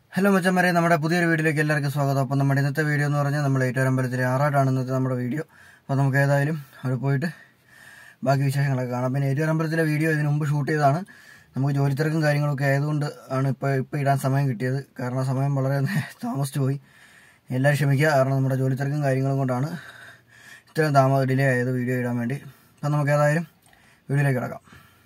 Hello മച്ചന്മാരെ നമ്മുടെ പുതിയൊരു വീഡിയോയിലേക്ക് എല്ലാവർക്കും സ്വാഗതം അപ്പം നമ്മുടെ ഇന്നത്തെ വീഡിയോ എന്ന് പറഞ്ഞാൽ നമ്മൾ ഏറ്റവും അമ്പലത്തിലെ ആറാട്ടാണ് ഇന്നത്തെ നമ്മുടെ വീഡിയോ അപ്പോൾ നമുക്ക് ഏതായാലും അവിടെ പോയിട്ട് ബാക്കി വിശേഷങ്ങളൊക്കെ കാണാം പിന്നെ ഏറ്റവും അമ്പലത്തിലെ വീഡിയോ ഇതിന് മുമ്പ് ഷൂട്ട് ചെയ്തതാണ് നമുക്ക് ജോലി തിരക്കും കാര്യങ്ങളൊക്കെ ആയതുകൊണ്ട് ആണ് ഇപ്പോൾ ഇപ്പോൾ ഇടാൻ സമയം കിട്ടിയത് കാരണം സമയം വളരെ താമസിച്ചു പോയി എല്ലാവരും ക്ഷമിക്കുക കാരണം നമ്മുടെ ജോലി തിരക്കും കാര്യങ്ങളും കൊണ്ടാണ് ഇത്രയും താമ ഡിലേ ആയത് വീഡിയോ ഇടാൻ വേണ്ടി അപ്പം നമുക്ക് ഏതായാലും വീഡിയോയിലേക്ക് കിടക്കാം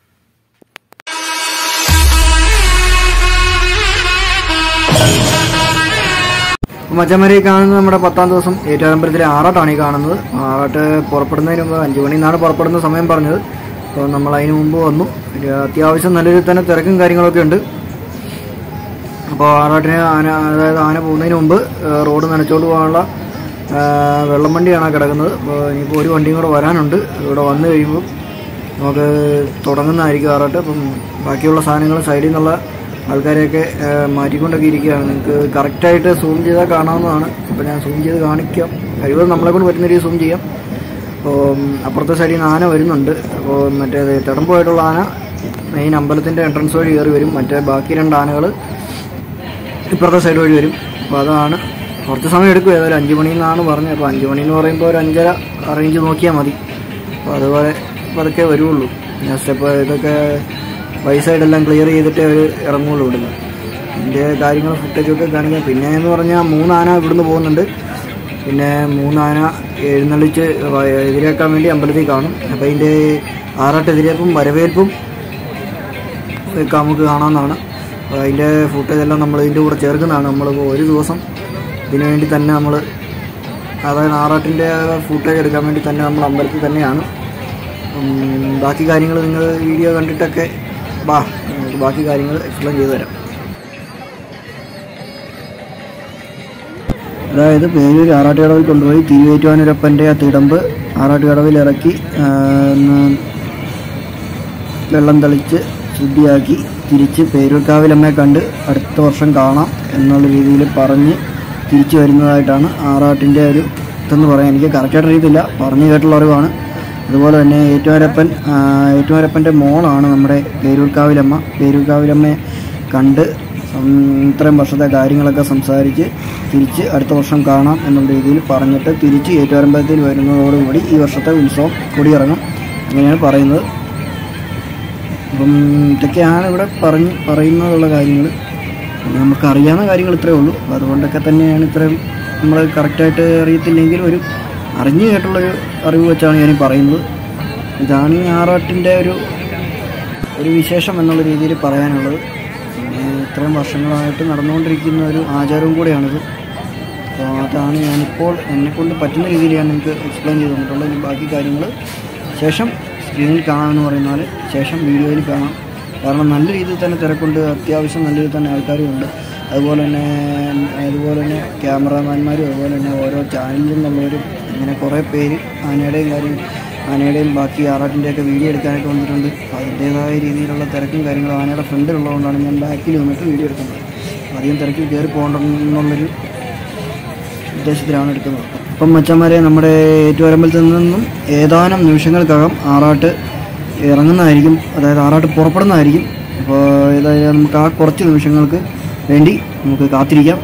മച്ചമരി കാണുന്നത് നമ്മുടെ പത്താം ദിവസം ഏറ്റുപറമ്പലത്തിലെ ആറാട്ടാണ് ഈ കാണുന്നത് ആറാട്ട് പുറപ്പെടുന്നതിന് മുമ്പ് അഞ്ചു മണി നിന്നാണ് പുറപ്പെടുന്ന സമയം പറഞ്ഞത് അപ്പോൾ നമ്മൾ അതിന് മുമ്പ് വന്നു ഒരു അത്യാവശ്യം നല്ല രീതിയിൽ തന്നെ തിരക്കും കാര്യങ്ങളൊക്കെ ഉണ്ട് അപ്പോൾ ആറാട്ടിന് ആന അതായത് ആന പോകുന്നതിന് മുമ്പ് ഏഹ്, റോഡ് നനച്ചോണ്ട് പോകാനുള്ള ഏഹ്, വെള്ളം വണ്ടിയാണ് കിടക്കുന്നത് അപ്പോൾ ഇനിയിപ്പോൾ ഒരു വണ്ടിയും കൂടെ വരാനുണ്ട് ഇവിടെ വന്നു കഴിയുമ്പോൾ നമുക്ക് തുടങ്ങുന്നതായിരിക്കും ആറാട്ട് അപ്പം ബാക്കിയുള്ള സാധനങ്ങൾ സൈഡിൽ നിന്നുള്ള ആൾക്കാരെയൊക്കെ ഏഹ്, മാറ്റിക്കൊണ്ടൊക്കെ ഇരിക്കുകയാണ് നിങ്ങൾക്ക് കറക്റ്റായിട്ട് സൂം ചെയ്താൽ കാണാവുന്നതാണ് അപ്പോൾ ഞാൻ സൂം ചെയ്ത് കാണിക്കാം കഴിവതും നമ്മളെ കൊണ്ട് പറ്റുന്ന രീതിയിൽ സൂം ചെയ്യാം അപ്പോൾ അപ്പുറത്തെ സൈഡിൽ നിന്ന് ആന വരുന്നുണ്ട് അപ്പോൾ മറ്റേ തിടമ്പുമായിട്ടുള്ള ആന മെയിൻ അമ്പലത്തിൻ്റെ എൻട്രൻസ് വഴി കയറി വരും മറ്റേ ബാക്കി രണ്ട് ആനകൾ ഇപ്പുറത്തെ സൈഡ് വഴി വരും അപ്പോൾ അതാണ് കുറച്ച് സമയം എടുക്കും ഏതായാലും അഞ്ച് മണിയിൽ നിന്നാണ് പറഞ്ഞത് അപ്പോൾ അഞ്ച് മണി എന്ന് പറയുമ്പോൾ ഒരു അഞ്ചര അറേഞ്ച് നോക്കിയാൽ മതി അപ്പോൾ അതുപോലെ പതുക്കെ വരുള്ളൂ ഞാൻ സ്റ്റെപ്പ് ഇതൊക്കെ വൈ സൈഡെല്ലാം ക്ലിയർ ചെയ്തിട്ടേ അവർ ഇറങ്ങുള്ളൂ ഇവിടുന്ന് ഇതിൻ്റെ കാര്യങ്ങൾ ഫുട്ടേജൊക്കെ കാണിക്കാം പിന്നെ എന്ന് പറഞ്ഞാൽ മൂന്നാന ഇവിടുന്ന് പോകുന്നുണ്ട് പിന്നെ മൂന്നാന എഴുന്നള്ളിച്ച് വ- എതിരേക്കാൻ വേണ്ടി അമ്പലത്തിൽ കാണും അപ്പോൾ അതിൻ്റെ ആറാട്ട് എതിരേൽപ്പും വരവേൽപ്പും ഒക്കെ നമുക്ക് കാണാവുന്നതാണ് അപ്പോൾ അതിൻ്റെ ഫുട്ടേജ് എല്ലാം നമ്മൾ ഇതിൻ്റെ കൂടെ ചേർക്കുന്നതാണ് നമ്മൾ ഒരു ദിവസം ഇതിനു വേണ്ടി തന്നെ നമ്മൾ അതായത് ആറാട്ടിൻ്റെ ഫുട്ടേജ് എടുക്കാൻ വേണ്ടി തന്നെ നമ്മൾ അമ്പലത്തിൽ തന്നെയാണ് ഉം, ബാക്കി കാര്യങ്ങൾ നിങ്ങൾ വീഡിയോ കണ്ടിട്ടൊക്കെ ബാ നമുക്ക് ബാക്കി കാര്യങ്ങൾ എക്സ്പ്ലെയിൻ ചെയ്തു തരാം അതായത് പേരൂർ ആറാട്ടുകടവിൽ കൊണ്ടുപോയി തിരുവേറ്റുവാനൊരപ്പൻ്റെ ആ തിടമ്പ് ആറാട്ടുകടവിൽ ഇറക്കി ആ, ഒന്ന് വെള്ളം തളിച്ച് ശുദ്ധിയാക്കി തിരിച്ച് പേരൂർക്കാവിലമ്മയെ കണ്ട് അടുത്ത വർഷം കാണാം എന്നുള്ള രീതിയിൽ പറഞ്ഞ് തിരിച്ചു വരുന്നതായിട്ടാണ് ആറാട്ടിൻ്റെ ഒരു ഇതെന്ന് പറയാൻ എനിക്ക് കറക്റ്റായിട്ട് അറിയത്തില്ല പറഞ്ഞു കേട്ടുള്ള അറിവാണ് അതുപോലെ തന്നെ ഏറ്റുമാരപ്പൻ ആ, ഏറ്റുമാരപ്പൻ്റെ മോളാണ് നമ്മുടെ പേരൂർക്കാവിലമ്മ പേരൂർക്കാവിലമ്മയെ കണ്ട് സം- ഇത്രയും വർഷത്തെ കാര്യങ്ങളൊക്കെ സംസാരിച്ച് തിരിച്ച് അടുത്ത വർഷം കാണാം എന്നുള്ള രീതിയിൽ പറഞ്ഞിട്ട് തിരിച്ച് ഏറ്റുമാരമ്പലത്തിൽ വരുന്നതോടുകൂടി ഈ വർഷത്തെ ഉത്സവം കൊടിയിറങ്ങും അങ്ങനെയാണ് പറയുന്നത് അപ്പം ഇതൊക്കെയാണ് ഇവിടെ പറഞ്ഞ് പറയുന്നതുള്ള കാര്യങ്ങൾ പിന്നെ നമുക്ക് അറിയാവുന്ന കാര്യങ്ങൾ ഇത്രയേ ഉള്ളൂ അപ്പോൾ അതുകൊണ്ടൊക്കെ തന്നെയാണ് ഇത്രയും നമ്മൾ കറക്റ്റായിട്ട് അറിയത്തില്ലെങ്കിൽ ഒരു അറിഞ്ഞു കേട്ടുള്ളൊരു അറിവ് വെച്ചാണ് ഞാൻ ഈ പറയുന്നത് ഇതാണ് ഈ ആറാട്ടിൻ്റെ ഒരു ഒരു വിശേഷം എന്നുള്ള രീതിയിൽ പറയാനുള്ളത് പിന്നെ ഇത്രയും വർഷങ്ങളായിട്ട് നടന്നുകൊണ്ടിരിക്കുന്ന ഒരു ആചാരവും കൂടെയാണിത് അപ്പോൾ അതാണ് ഞാനിപ്പോൾ എന്നെക്കൊണ്ട് പറ്റുന്ന രീതിയിൽ ഞാൻ നിങ്ങൾക്ക് എക്സ്പ്ലെയിൻ ചെയ്ത് തന്നിട്ടുള്ളത് ഇനി ബാക്കി കാര്യങ്ങൾ ശേഷം സ്ക്രീനിൽ കാണാമെന്ന് പറയുന്ന പോലെ ശേഷം വീഡിയോയിൽ കാണാം കാരണം നല്ല രീതിയിൽ തന്നെ തിരക്കുണ്ട് അത്യാവശ്യം നല്ല രീതിയിൽ തന്നെ ആൾക്കാരും ഉണ്ട് അതുപോലെ തന്നെ അതുപോലെ തന്നെ ക്യാമറാമാന്മാരും അതുപോലെ തന്നെ ഓരോ ചാനലിൽ നിന്നുള്ളവരും അങ്ങനെ കുറേ പേര് ആനയുടെയും കാര്യം ആനയുടെയും ബാക്കി ആറാട്ടിൻ്റെയൊക്കെ വീഡിയോ എടുക്കാനൊക്കെ വന്നിട്ടുണ്ട് അപ്പോൾ അതിൻ്റേതായ രീതിയിലുള്ള തിരക്കും കാര്യങ്ങളും ആനയുടെ ഫ്രണ്ടിലുള്ളതുകൊണ്ടാണ് ഞാൻ ബാക്കിൽ വന്നിട്ട് വീഡിയോ എടുക്കുന്നത് അധികം തിരക്കിൽ കയറി പോകണ്ടെന്നുള്ളൊരു ഉദ്ദേശത്തിലാണ് എടുക്കുന്നത് അപ്പം മച്ചന്മാരെ നമ്മുടെ ഏറ്റുവരമ്പലത്തിൽ നിന്നും ഏതാനും നിമിഷങ്ങൾക്കകം ആറാട്ട് ഇറങ്ങുന്നതായിരിക്കും അതായത് ആറാട്ട് പുറപ്പെടുന്നതായിരിക്കും അപ്പോൾ ഏതായാലും നമുക്ക് ആ കുറച്ച് നിമിഷങ്ങൾക്ക് വേണ്ടി നമുക്ക് കാത്തിരിക്കാം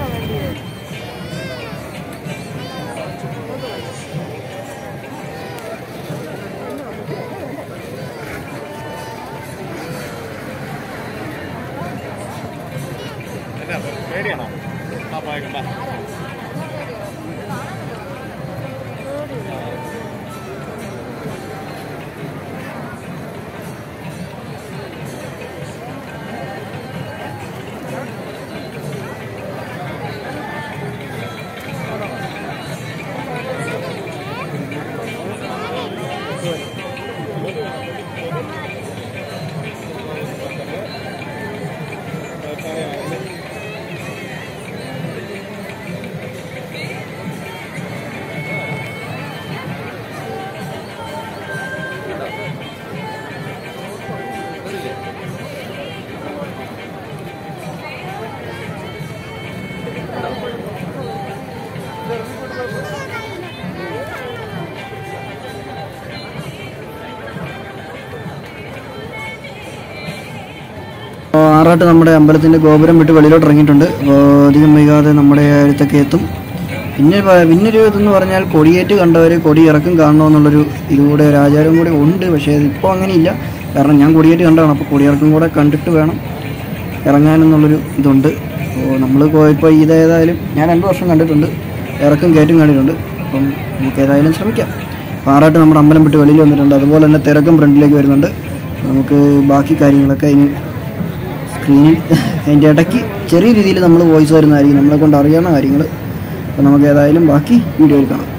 ആറാട്ട് നമ്മുടെ അമ്പലത്തിൻ്റെ ഗോപുരം വിട്ട് വെളിയിലോട്ട് ഇറങ്ങിയിട്ടുണ്ട് അപ്പോൾ അധികം വൈകാതെ നമ്മുടെ അടുത്തൊക്കെ എത്തും പിന്നെ പ- പിന്നൊരു ഇതെന്ന് പറഞ്ഞാൽ കൊടിയേറ്റ് കണ്ടവർ കൊടി ഇറക്കം കാണണമെന്നുള്ളൊരു ഇതുകൂടെ ഒരു ആചാരം കൂടി ഉണ്ട് പക്ഷേ ഇതിപ്പോൾ അങ്ങനെയില്ല കാരണം ഞാൻ കൊടിയേറ്റ് കണ്ടതാണ് അപ്പോൾ കൊടിയിറക്കം കൂടെ കണ്ടിട്ട് വേണം ഇറങ്ങാനെന്നുള്ളൊരു ഇതുണ്ട് അപ്പോൾ നമ്മൾ പോയപ്പോൾ ഇതേതായാലും ഞാൻ രണ്ട് വർഷം കണ്ടിട്ടുണ്ട് ഇറക്കം കയറ്റും കണ്ടിട്ടുണ്ട് അപ്പം നമുക്ക് ഏതായാലും ശ്രമിക്കാം പാറാട്ട് നമ്മുടെ അമ്പലം വിട്ട് വെളിയിൽ വന്നിട്ടുണ്ട് അതുപോലെ തന്നെ തിരക്കും ഫ്രണ്ടിലേക്ക് വരുന്നുണ്ട് നമുക്ക് ബാക്കി കാര്യങ്ങളൊക്കെ ഇനി സ്ക്രീനിൽ അതിൻ്റെ ഇടയ്ക്ക് ചെറിയ രീതിയിൽ നമ്മൾ വോയിസ് വരുന്നതായിരിക്കും നമ്മളെ കൊണ്ട് അറിയാവുന്ന കാര്യങ്ങൾ അപ്പോൾ നമുക്ക് ഏതായാലും ബാക്കി വീഡിയോയിൽ കാണാം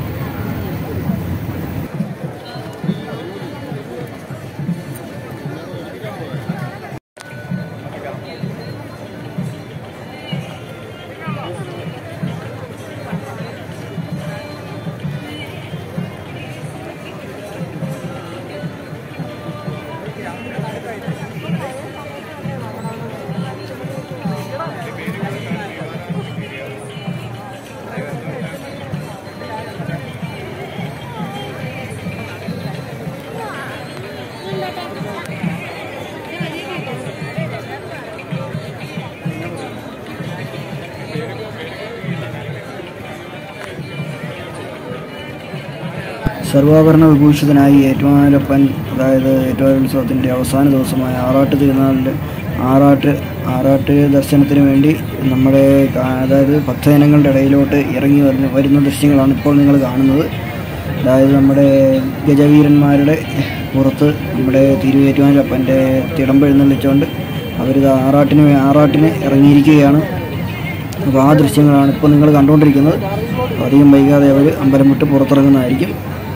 സർവാഭരണ വിഭൂഷിതനായി ഏറ്റുമാനപ്പൻ അതായത് ഏറ്റുമാനോത്സവത്തിൻ്റെ അവസാന ദിവസമായ ആറാട്ട് തിരുനാളിൻ്റെ ആറാട്ട് ആറാട്ട് ദർശനത്തിന് വേണ്ടി നമ്മുടെ കാ- അതായത് ഭക്തജനങ്ങളുടെ ഇടയിലോട്ട് ഇറങ്ങി വരുന്ന വരുന്ന ദൃശ്യങ്ങളാണ് ഇപ്പോൾ നിങ്ങൾ കാണുന്നത് അതായത് നമ്മുടെ ഗജവീരന്മാരുടെ പുറത്ത് നമ്മുടെ തിരുവേറ്റുമാനപ്പൻ്റെ തിടമ്പെഴുന്നള്ളിച്ചുകൊണ്ട് അവരിത് ആറാട്ടിന് വേ- ആറാട്ടിന് ഇറങ്ങിയിരിക്കുകയാണ് അപ്പോൾ ആ ദൃശ്യങ്ങളാണ് ഇപ്പോൾ നിങ്ങൾ കണ്ടുകൊണ്ടിരിക്കുന്നത് അപ്പോൾ അധികം വൈകാതെ അവർ അമ്പലം വിട്ട് പുറത്തിറങ്ങുന്നതായിരിക്കും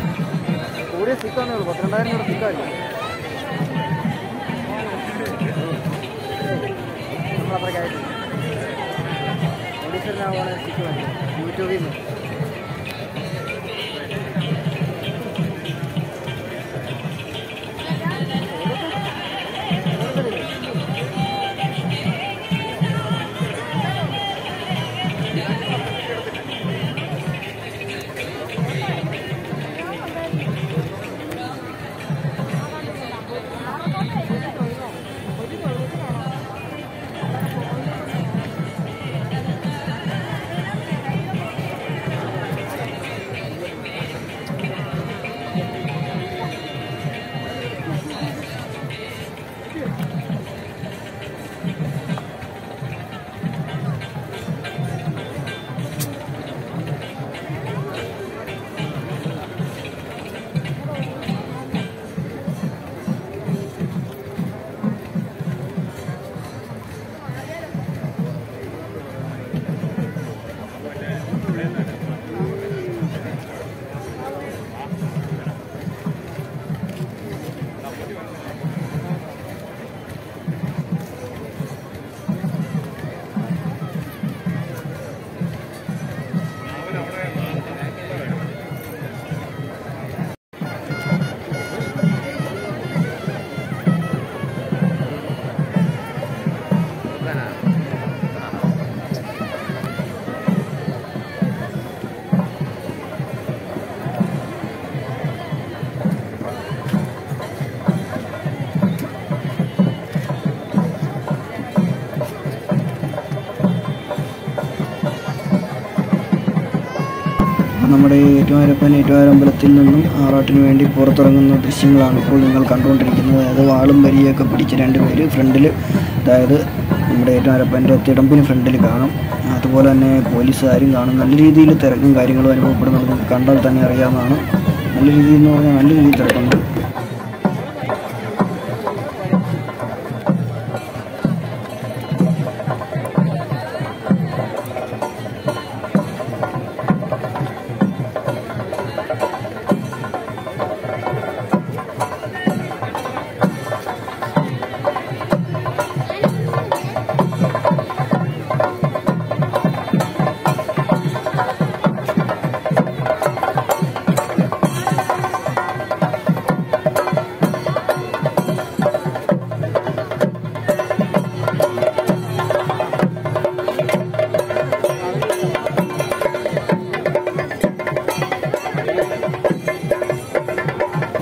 നമ്മുടെ ഏറ്റുമാരപ്പൻ ഏറ്റുമാരമ്പലത്തിൽ നിന്നും ആറാട്ടിന് വേണ്ടി പുറത്തിറങ്ങുന്ന ദൃശ്യങ്ങളാണ് ഇപ്പോൾ നിങ്ങൾ കണ്ടുകൊണ്ടിരിക്കുന്നത് അതായത് വാളും വരിയൊക്കെ പിടിച്ച് രണ്ട് പേര് ഫ്രണ്ടിൽ അതായത് നമ്മുടെ ഏറ്റുമാരപ്പൻ്റെ തിടമ്പിന് ഫ്രണ്ടിൽ കാണും അതുപോലെ തന്നെ പോലീസുകാരും കാണും നല്ല രീതിയിൽ തിരക്കും കാര്യങ്ങളും അനുഭവപ്പെടുന്നത് നമുക്ക് കണ്ടാൽ തന്നെ അറിയാവുന്നതാണ് നല്ല രീതിയിൽ എന്ന് പറഞ്ഞാൽ നല്ല രീതിയിൽ തിരക്കുണ്ട്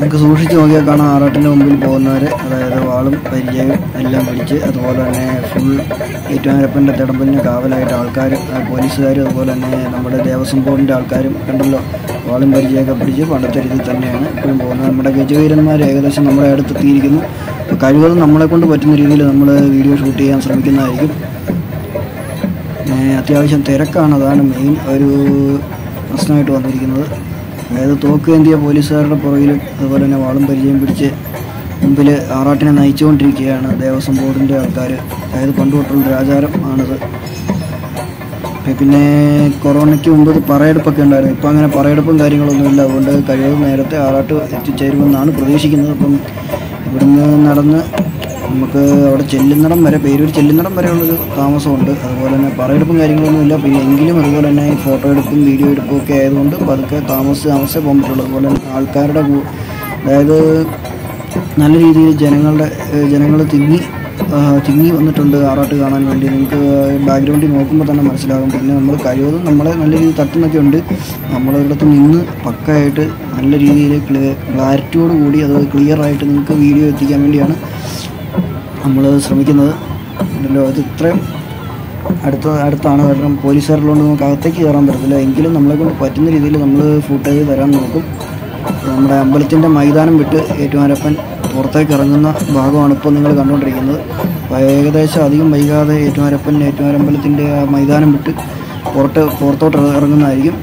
നമുക്ക് സൂക്ഷിച്ച് നോക്കിയാൽ കാണാം ആറാട്ടിൻ്റെ മുമ്പിൽ പോകുന്നവരെ അതായത് വാളും പരിചയവും എല്ലാം പിടിച്ച് അതുപോലെ തന്നെ ഫുൾ ഏറ്റുമാരപ്പൻ്റെ തിടമ്പലിന് കാവലായിട്ട് ആൾക്കാർ പോലീസുകാരും അതുപോലെ തന്നെ നമ്മുടെ ദേവസ്വം ബോർഡിൻ്റെ ആൾക്കാരും കണ്ടല്ലോ വാളും പരിചയമൊക്കെ പിടിച്ച് പണ്ടത്തെ രീതിയിൽ തന്നെയാണ് ഇപ്പോഴും പോകുന്നത് നമ്മുടെ ഗജവീരന്മാർ ഏകദേശം നമ്മുടെ അടുത്തെത്തിയിരിക്കുന്നു അപ്പോൾ കഴിവതും നമ്മളെ കൊണ്ട് പറ്റുന്ന രീതിയിൽ നമ്മൾ വീഡിയോ ഷൂട്ട് ചെയ്യാൻ ശ്രമിക്കുന്നതായിരിക്കും ഏഹ് അത്യാവശ്യം തിരക്കാണ് അതാണ് മെയിൻ ഒരു പ്രശ്നമായിട്ട് വന്നിരിക്കുന്നത് അതായത് തോക്കേന്തിയ പോലീസുകാരുടെ പുറകിലും അതുപോലെ തന്നെ വാളും പരിചയം പിടിച്ച് മുമ്പിൽ ആറാട്ടിനെ നയിച്ചുകൊണ്ടിരിക്കുകയാണ് ദേവസ്വം ബോർഡിൻ്റെ ആൾക്കാർ അതായത് പണ്ട് തൊട്ടുള്ള ഒരു ആചാരം ആണിത് ഇപ്പം പിന്നെ കൊറോണയ്ക്ക് മുമ്പ് ഇത് പറയെടുപ്പൊക്കെ ഉണ്ടായിരുന്നു ഇപ്പം അങ്ങനെ പറയെടുപ്പും കാര്യങ്ങളൊന്നും ഇല്ല അതുകൊണ്ട് കഴിവതും നേരത്തെ ആറാട്ട് എത്തിച്ചേരുമെന്നാണ് പ്രതീക്ഷിക്കുന്നത് അപ്പം ഇവിടുന്ന് നടന്ന് നമുക്ക് അവിടെ ചെല്ലുന്നിടം വരെ പേരൂർ ചെല്ലുന്നിടം വരെയുള്ളൊരു താമസമുണ്ട് അതുപോലെ തന്നെ പറയെടുപ്പും കാര്യങ്ങളൊന്നും ഇല്ല പിന്നെ എങ്കിലും അതുപോലെ തന്നെ ഈ ഫോട്ടോ എടുപ്പും വീഡിയോ എടുപ്പും ഒക്കെ ആയതുകൊണ്ട് പതുക്കെ താമസിച്ച് താമസിച്ചേ പോകാൻ പറ്റുള്ളൂ അതുപോലെ തന്നെ ആൾക്കാരുടെ കൂ- അതായത് നല്ല രീതിയിൽ ജനങ്ങളുടെ ജനങ്ങൾ തിങ്ങി ആ, തിങ്ങി വന്നിട്ടുണ്ട് ആറാട്ട് കാണാൻ വേണ്ടി നിങ്ങൾക്ക് ബാക്ക്ഗ്രൗണ്ടിൽ നോക്കുമ്പോൾ തന്നെ മനസ്സിലാകും പിന്നെ നമ്മൾ കഴിവതും നമ്മളെ നല്ല രീതിയിൽ തട്ടുന്നൊക്കെ ഉണ്ട് നമ്മളൊരിടത്ത് നിന്ന് പക്കായിട്ട് നല്ല രീതിയിൽ ക്ലാരിറ്റിയോട് കൂടി അത് ക്ലിയർ ആയിട്ട് നിങ്ങൾക്ക് വീഡിയോ എത്തിക്കാൻ വേണ്ടിയാണ് നമ്മൾ ശ്രമിക്കുന്നത് ഉണ്ടല്ലോ ഇത് ഇത്രയും അടുത്ത അടുത്താണ് കാരണം പോലീസുകാരുള്ളതുകൊണ്ട് നമുക്ക് അകത്തേക്ക് കയറാൻ പറ്റത്തില്ല എങ്കിലും നമ്മളെ കൊണ്ട് പറ്റുന്ന രീതിയിൽ നമ്മൾ ഫുട്ടേജ് തരാൻ നോക്കും നമ്മുടെ അമ്പലത്തിൻ്റെ മൈതാനം വിട്ട് ഏറ്റുമാരപ്പൻ പുറത്തേക്ക് ഇറങ്ങുന്ന ഭാഗമാണ് ഇപ്പോൾ നിങ്ങൾ കണ്ടുകൊണ്ടിരിക്കുന്നത് അപ്പോൾ ഏകദേശം അധികം വൈകാതെ ഏറ്റുമാരപ്പൻ ഏറ്റുമാരമ്പലത്തിൻ്റെ ആ മൈതാനം വിട്ട് പുറത്ത് പുറത്തോട്ട് ഇറങ്ങുന്നതായിരിക്കും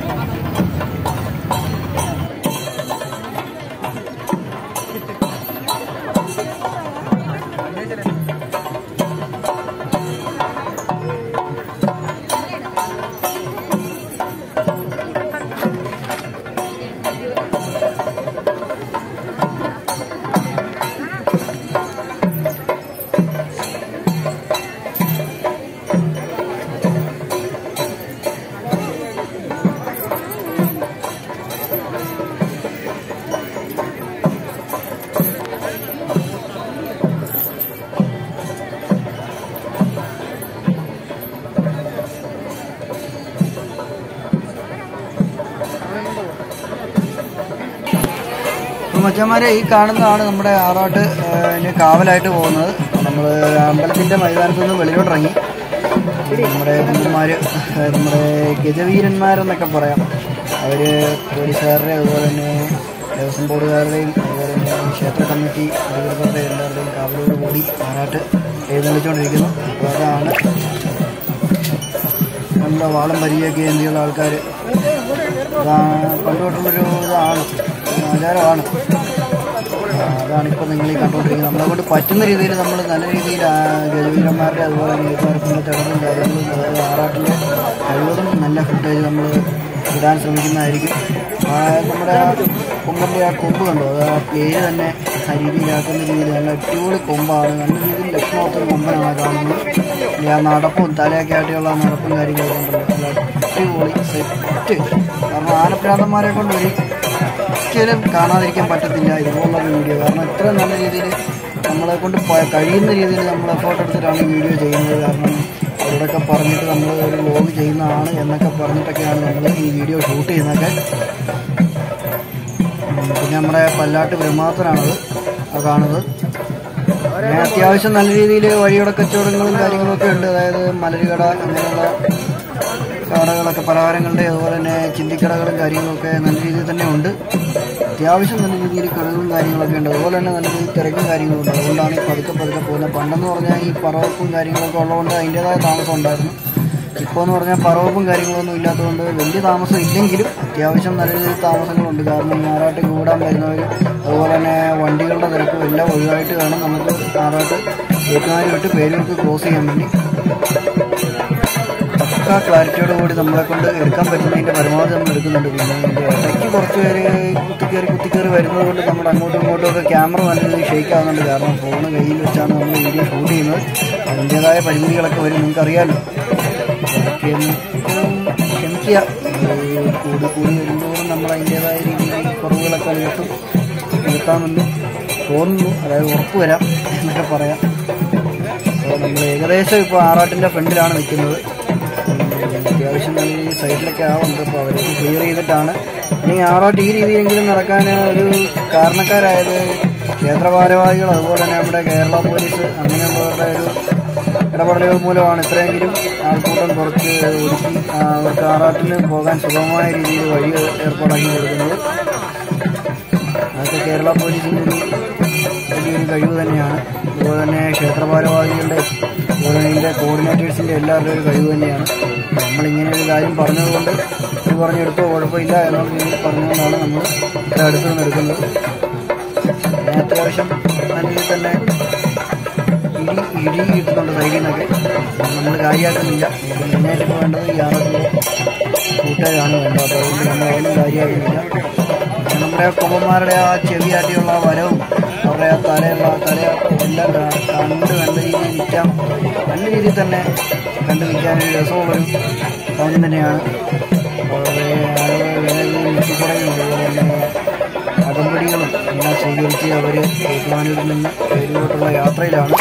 അപ്പോൾ മച്ചന്മാരെ ഈ കാണുന്നതാണ് നമ്മുടെ ആറാട്ട് ന് കാവലായിട്ട് പോകുന്നത് നമ്മൾ അമ്പലത്തിൻ്റെ മൈതാനത്ത് നിന്ന് വെളിയിലോട്ട് ഇറങ്ങി നമ്മുടെ കുഞ്ഞന്മാർ നമ്മുടെ ഗജവീരന്മാരെന്നൊക്കെ പറയാം അവർ പോലീസുകാരുടെ അതുപോലെ തന്നെ ദേവസ്വം ബോർഡുകാരുടെയും അതുപോലെ തന്നെ ക്ഷേത്ര കമ്മിറ്റി അധികൃതരുടെ എല്ലാവരുടെയും കാവലോട് കൂടി ആറാട്ട് എഴുന്നള്ളിച്ചുകൊണ്ടിരിക്കുന്നു അപ്പോൾ അതാണ് നമ്മുടെ വാളം പരിചയമൊക്കെ എന്നുള്ള ആൾക്കാർ പണ്ട് തൊട്ടുള്ളൊരു ഇതാണ് ഒരു ആചാരമാണ് ആ, അതാണ് ഇപ്പോൾ നിങ്ങൾ ഈ കണ്ടുകൊണ്ടിരിക്കുന്നത് നമ്മളെ കൊണ്ട് പറ്റുന്ന രീതിയിൽ നമ്മൾ നല്ല രീതിയിൽ ആ ഗജവീരന്മാരുടെ അതുപോലെ നെയ്ത്താരത്തിൻ്റെ തിടവും കാര്യങ്ങളും അതായത് ആറാട്ടിൻ്റെ കഴിവതും നല്ല ഫുട്ടേജ് നമ്മൾ ഇടാൻ ശ്രമിക്കുന്നതായിരിക്കും ആ, നമ്മുടെ ആ കൊമ്പൻ്റെ ആ കൊമ്പ് കണ്ടോ അത് ആ പേര് തന്നെ ആ രീതിയിലാക്കുന്ന രീതിയിൽ നല്ല അടിപൊളി കൊമ്പാണ് നല്ല രീതിയിൽ ലക്ഷ്മണത്തിന് കൊമ്പനാണ് ആ കാണുന്നത് പിന്നെ ആ നടപ്പും തലയൊക്കെ ആയിട്ടുള്ള ആ നടപ്പും കാര്യങ്ങളൊക്കെ ഉണ്ടല്ലോ നല്ല അടിപൊളി സെറ്റ് കാരണം ആനപ്രാന്തന്മാരെ കൊണ്ട് ഒരു ഒരിക്കലും കാണാതിരിക്കാൻ പറ്റത്തില്ല ഇതുപോലുള്ള വീഡിയോ കാരണം ഇത്രയും നല്ല രീതിയിൽ നമ്മളെ കൊണ്ട് പ- കഴിയുന്ന രീതിയിൽ നമ്മൾ എഫോർട്ട് എടുത്തിട്ടാണ് ഈ വീഡിയോ ചെയ്യുന്നത് കാരണം അവരോടൊക്കെ പറഞ്ഞിട്ട് നമ്മൾ ഒരു വ്ലോഗ് ചെയ്യുന്നതാണ് എന്നൊക്കെ പറഞ്ഞിട്ടൊക്കെയാണ് നമ്മൾ ഈ വീഡിയോ ഷൂട്ട് ചെയ്യുന്നതൊക്കെ ഉം, പിന്നെ നമ്മുടെ പല്ലാട്ട് ബ്രഹ്മാസനാണത് ആ കാണുന്നത് പിന്നെ അത്യാവശ്യം നല്ല രീതിയിൽ വഴിയോടെ കച്ചവടങ്ങളും കാര്യങ്ങളൊക്കെ ഉണ്ട് അതായത് മലരുകട അങ്ങനെയുള്ള കടകളൊക്കെ പലഹാരങ്ങളുടെ അതുപോലെ തന്നെ ചിന്തിക്കടകളും കാര്യങ്ങളൊക്കെ നല്ല രീതിയിൽ തന്നെ ഉണ്ട് അത്യാവശ്യം നല്ല രീതിയിൽ കടകളും കാര്യങ്ങളൊക്കെ ഉണ്ട് അതുപോലെ തന്നെ നല്ല രീതിയിൽ തിരക്കും കാര്യങ്ങളും ഉണ്ട് അതുകൊണ്ടാണ് ഈ പതുക്കെ പതുക്കെ പോകുന്നത് പണ്ടെന്ന് പറഞ്ഞാൽ ഈ പറവപ്പും കാര്യങ്ങളൊക്കെ ഉള്ളതുകൊണ്ട് അതിൻ്റെതായ താമസം ഉണ്ടായിരുന്നു ഇപ്പോൾ എന്ന് പറഞ്ഞാൽ പറവപ്പും കാര്യങ്ങളൊന്നും ഇല്ലാത്തതുകൊണ്ട് വലിയ താമസം ഇല്ലെങ്കിലും അത്യാവശ്യം നല്ല രീതിയിൽ താമസങ്ങളുണ്ട് കാരണം ഈ ഞായറാട്ട് കൂടാൻ വരുന്നവർ അതുപോലെ തന്നെ വണ്ടികളുടെ തിരക്കും എല്ലാം ഒഴിവായിട്ട് വേണം നമുക്ക് ഞായറാട്ട് ഏറ്റുമാരി വിട്ട് പേരുകൾക്ക് ക്രോസ് ചെയ്യാൻ വേണ്ടി പക്ക ക്ലാരിറ്റിയോട് കൂടി നമ്മളെ കൊണ്ട് എടുക്കാൻ പറ്റുന്നതിൻ്റെ പരമാവധി നമ്മൾ എടുക്കുന്നുണ്ട് പിന്നെ ഇതിൻ്റെ ഇടയ്ക്ക് കുറച്ച് പേര് കുത്തിക്കയറി കുത്തിക്കയറി വരുന്നത് കൊണ്ട് നമ്മുടെ അങ്ങോട്ടും ഇങ്ങോട്ടും ഒക്കെ ക്യാമറ നല്ല രീതിയിൽ ഷേക്ക് ആകുന്നുണ്ട് കാരണം ഫോൺ കയ്യിൽ വെച്ചാണ് നമ്മൾ വീഡിയോ ഷൂട്ട് ചെയ്യുന്നത് അതിൻ്റേതായ പരിമിതികളൊക്കെ വരും നിങ്ങൾക്കറിയാമല്ലോ അതൊക്കെ ഒന്ന് ക്ഷമിക്കുക അത് കൂടി കൂടി വരുന്നതോറും നമ്മൾ അതിൻ്റേതായ രീതിയിൽ കുറവുകളൊക്കെ നികത്തും നികത്താമെന്ന് തോന്നുന്നു അതായത് ഉറപ്പ് വരാം എന്നൊക്കെ പറയാം അപ്പോൾ നമ്മൾ ഏകദേശം ഇപ്പോൾ ആറാട്ടിൻ്റെ ഫ്രണ്ടിലാണ് നിൽക്കുന്നത് ഉം, അത്യാവശ്യം നല്ല രീതിയിൽ സൈഡിലൊക്കെ ആവുന്നുണ്ട് അപ്പോൾ അവരൊക്കെ ക്ലിയർ ചെയ്തിട്ടാണ് ഇനി ആറാട്ട് ഈ രീതിയിലെങ്കിലും നടക്കാൻ ഒരു കാരണക്കാരായത് കേന്ദ്ര ഭാരവാഹികൾ അതുപോലെ തന്നെ നമ്മുടെ കേരള പോലീസ് അങ്ങനെയുള്ളവരുടെ ഒരു ഇടപെടലുകൾ മൂലമാണ് ഇത്രയെങ്കിലും ആൾക്കൂട്ടം കുറച്ച് ഒരുക്കി ആ, അവർക്ക് ആറാട്ടിന് പോകാൻ സുഗമമായ രീതിയിൽ വഴി ഏർപ്പാടാക്കി കൊടുക്കുന്നത് അതൊക്കെ കേരള പോലീസിൻ്റെ ഒരു വലിയൊരു കഴിവ് തന്നെയാണ് അതുപോലെ തന്നെ ക്ഷേത്ര ഭാരവാഹികളുടെ അതുപോലെ തന്നെ ഇതിൻ്റെ കോർഡിനേറ്റേഴ്സിൻ്റെ എല്ലാവരുടെയും ഒരു കഴിവ് തന്നെയാണ് നമ്മളിങ്ങനെ ഒരു കാര്യം പറഞ്ഞതുകൊണ്ട് ഇത് പറഞ്ഞെടുത്തോ കുഴപ്പമില്ല എന്നുള്ള രീതിയിൽ പറഞ്ഞുകൊണ്ടാണ് നമ്മൾ ഇത്ര അടുത്ത് നിന്ന് എടുക്കുന്നത് പിന്നെ അത്യാവശ്യം നല്ല രീതിയിൽ തന്നെ ഇടി ഇടി കിട്ടുന്നുണ്ട് സൈഡിൽ നിന്നൊക്കെ നമ്മൾ കാര്യമാക്കുന്നില്ല നമുക്ക് മെയിനായിട്ട് ഇപ്പോൾ വേണ്ടത് ഈ ആറത്തിലെ കൂട്ടുകാരാണ് വേണ്ടത് അപ്പോൾ അതുകൊണ്ട് നമ്മൾ അതിനും കാര്യമാക്കുന്നില്ല പിന്നെ നമ്മുടെ ആ കുമ്പന്മാരുടെ ആ ചെവിയാട്ടിയുള്ള ആ വരവും അവരുടെ ആ തലയുള്ള തലയാട്ടം എല്ലാം കാ- കണ്ട് നല്ല രീതിയിൽ നിൽക്കാം നല്ല രീതിയിൽ തന്നെ കണ്ടു നിൽക്കാനൊരു രസമുള്ളൊരു കാര്യം തന്നെയാണ് വളരെ നെറ്റിപ്പുറയും അതുപോലെ തന്നെ അകമ്പടികളും എല്ലാം സ്വീകരിച്ച് അവർ ഏറ്റുമാനൂരിൽ നിന്ന് പേരിലോട്ടുള്ള യാത്രയിലാണ്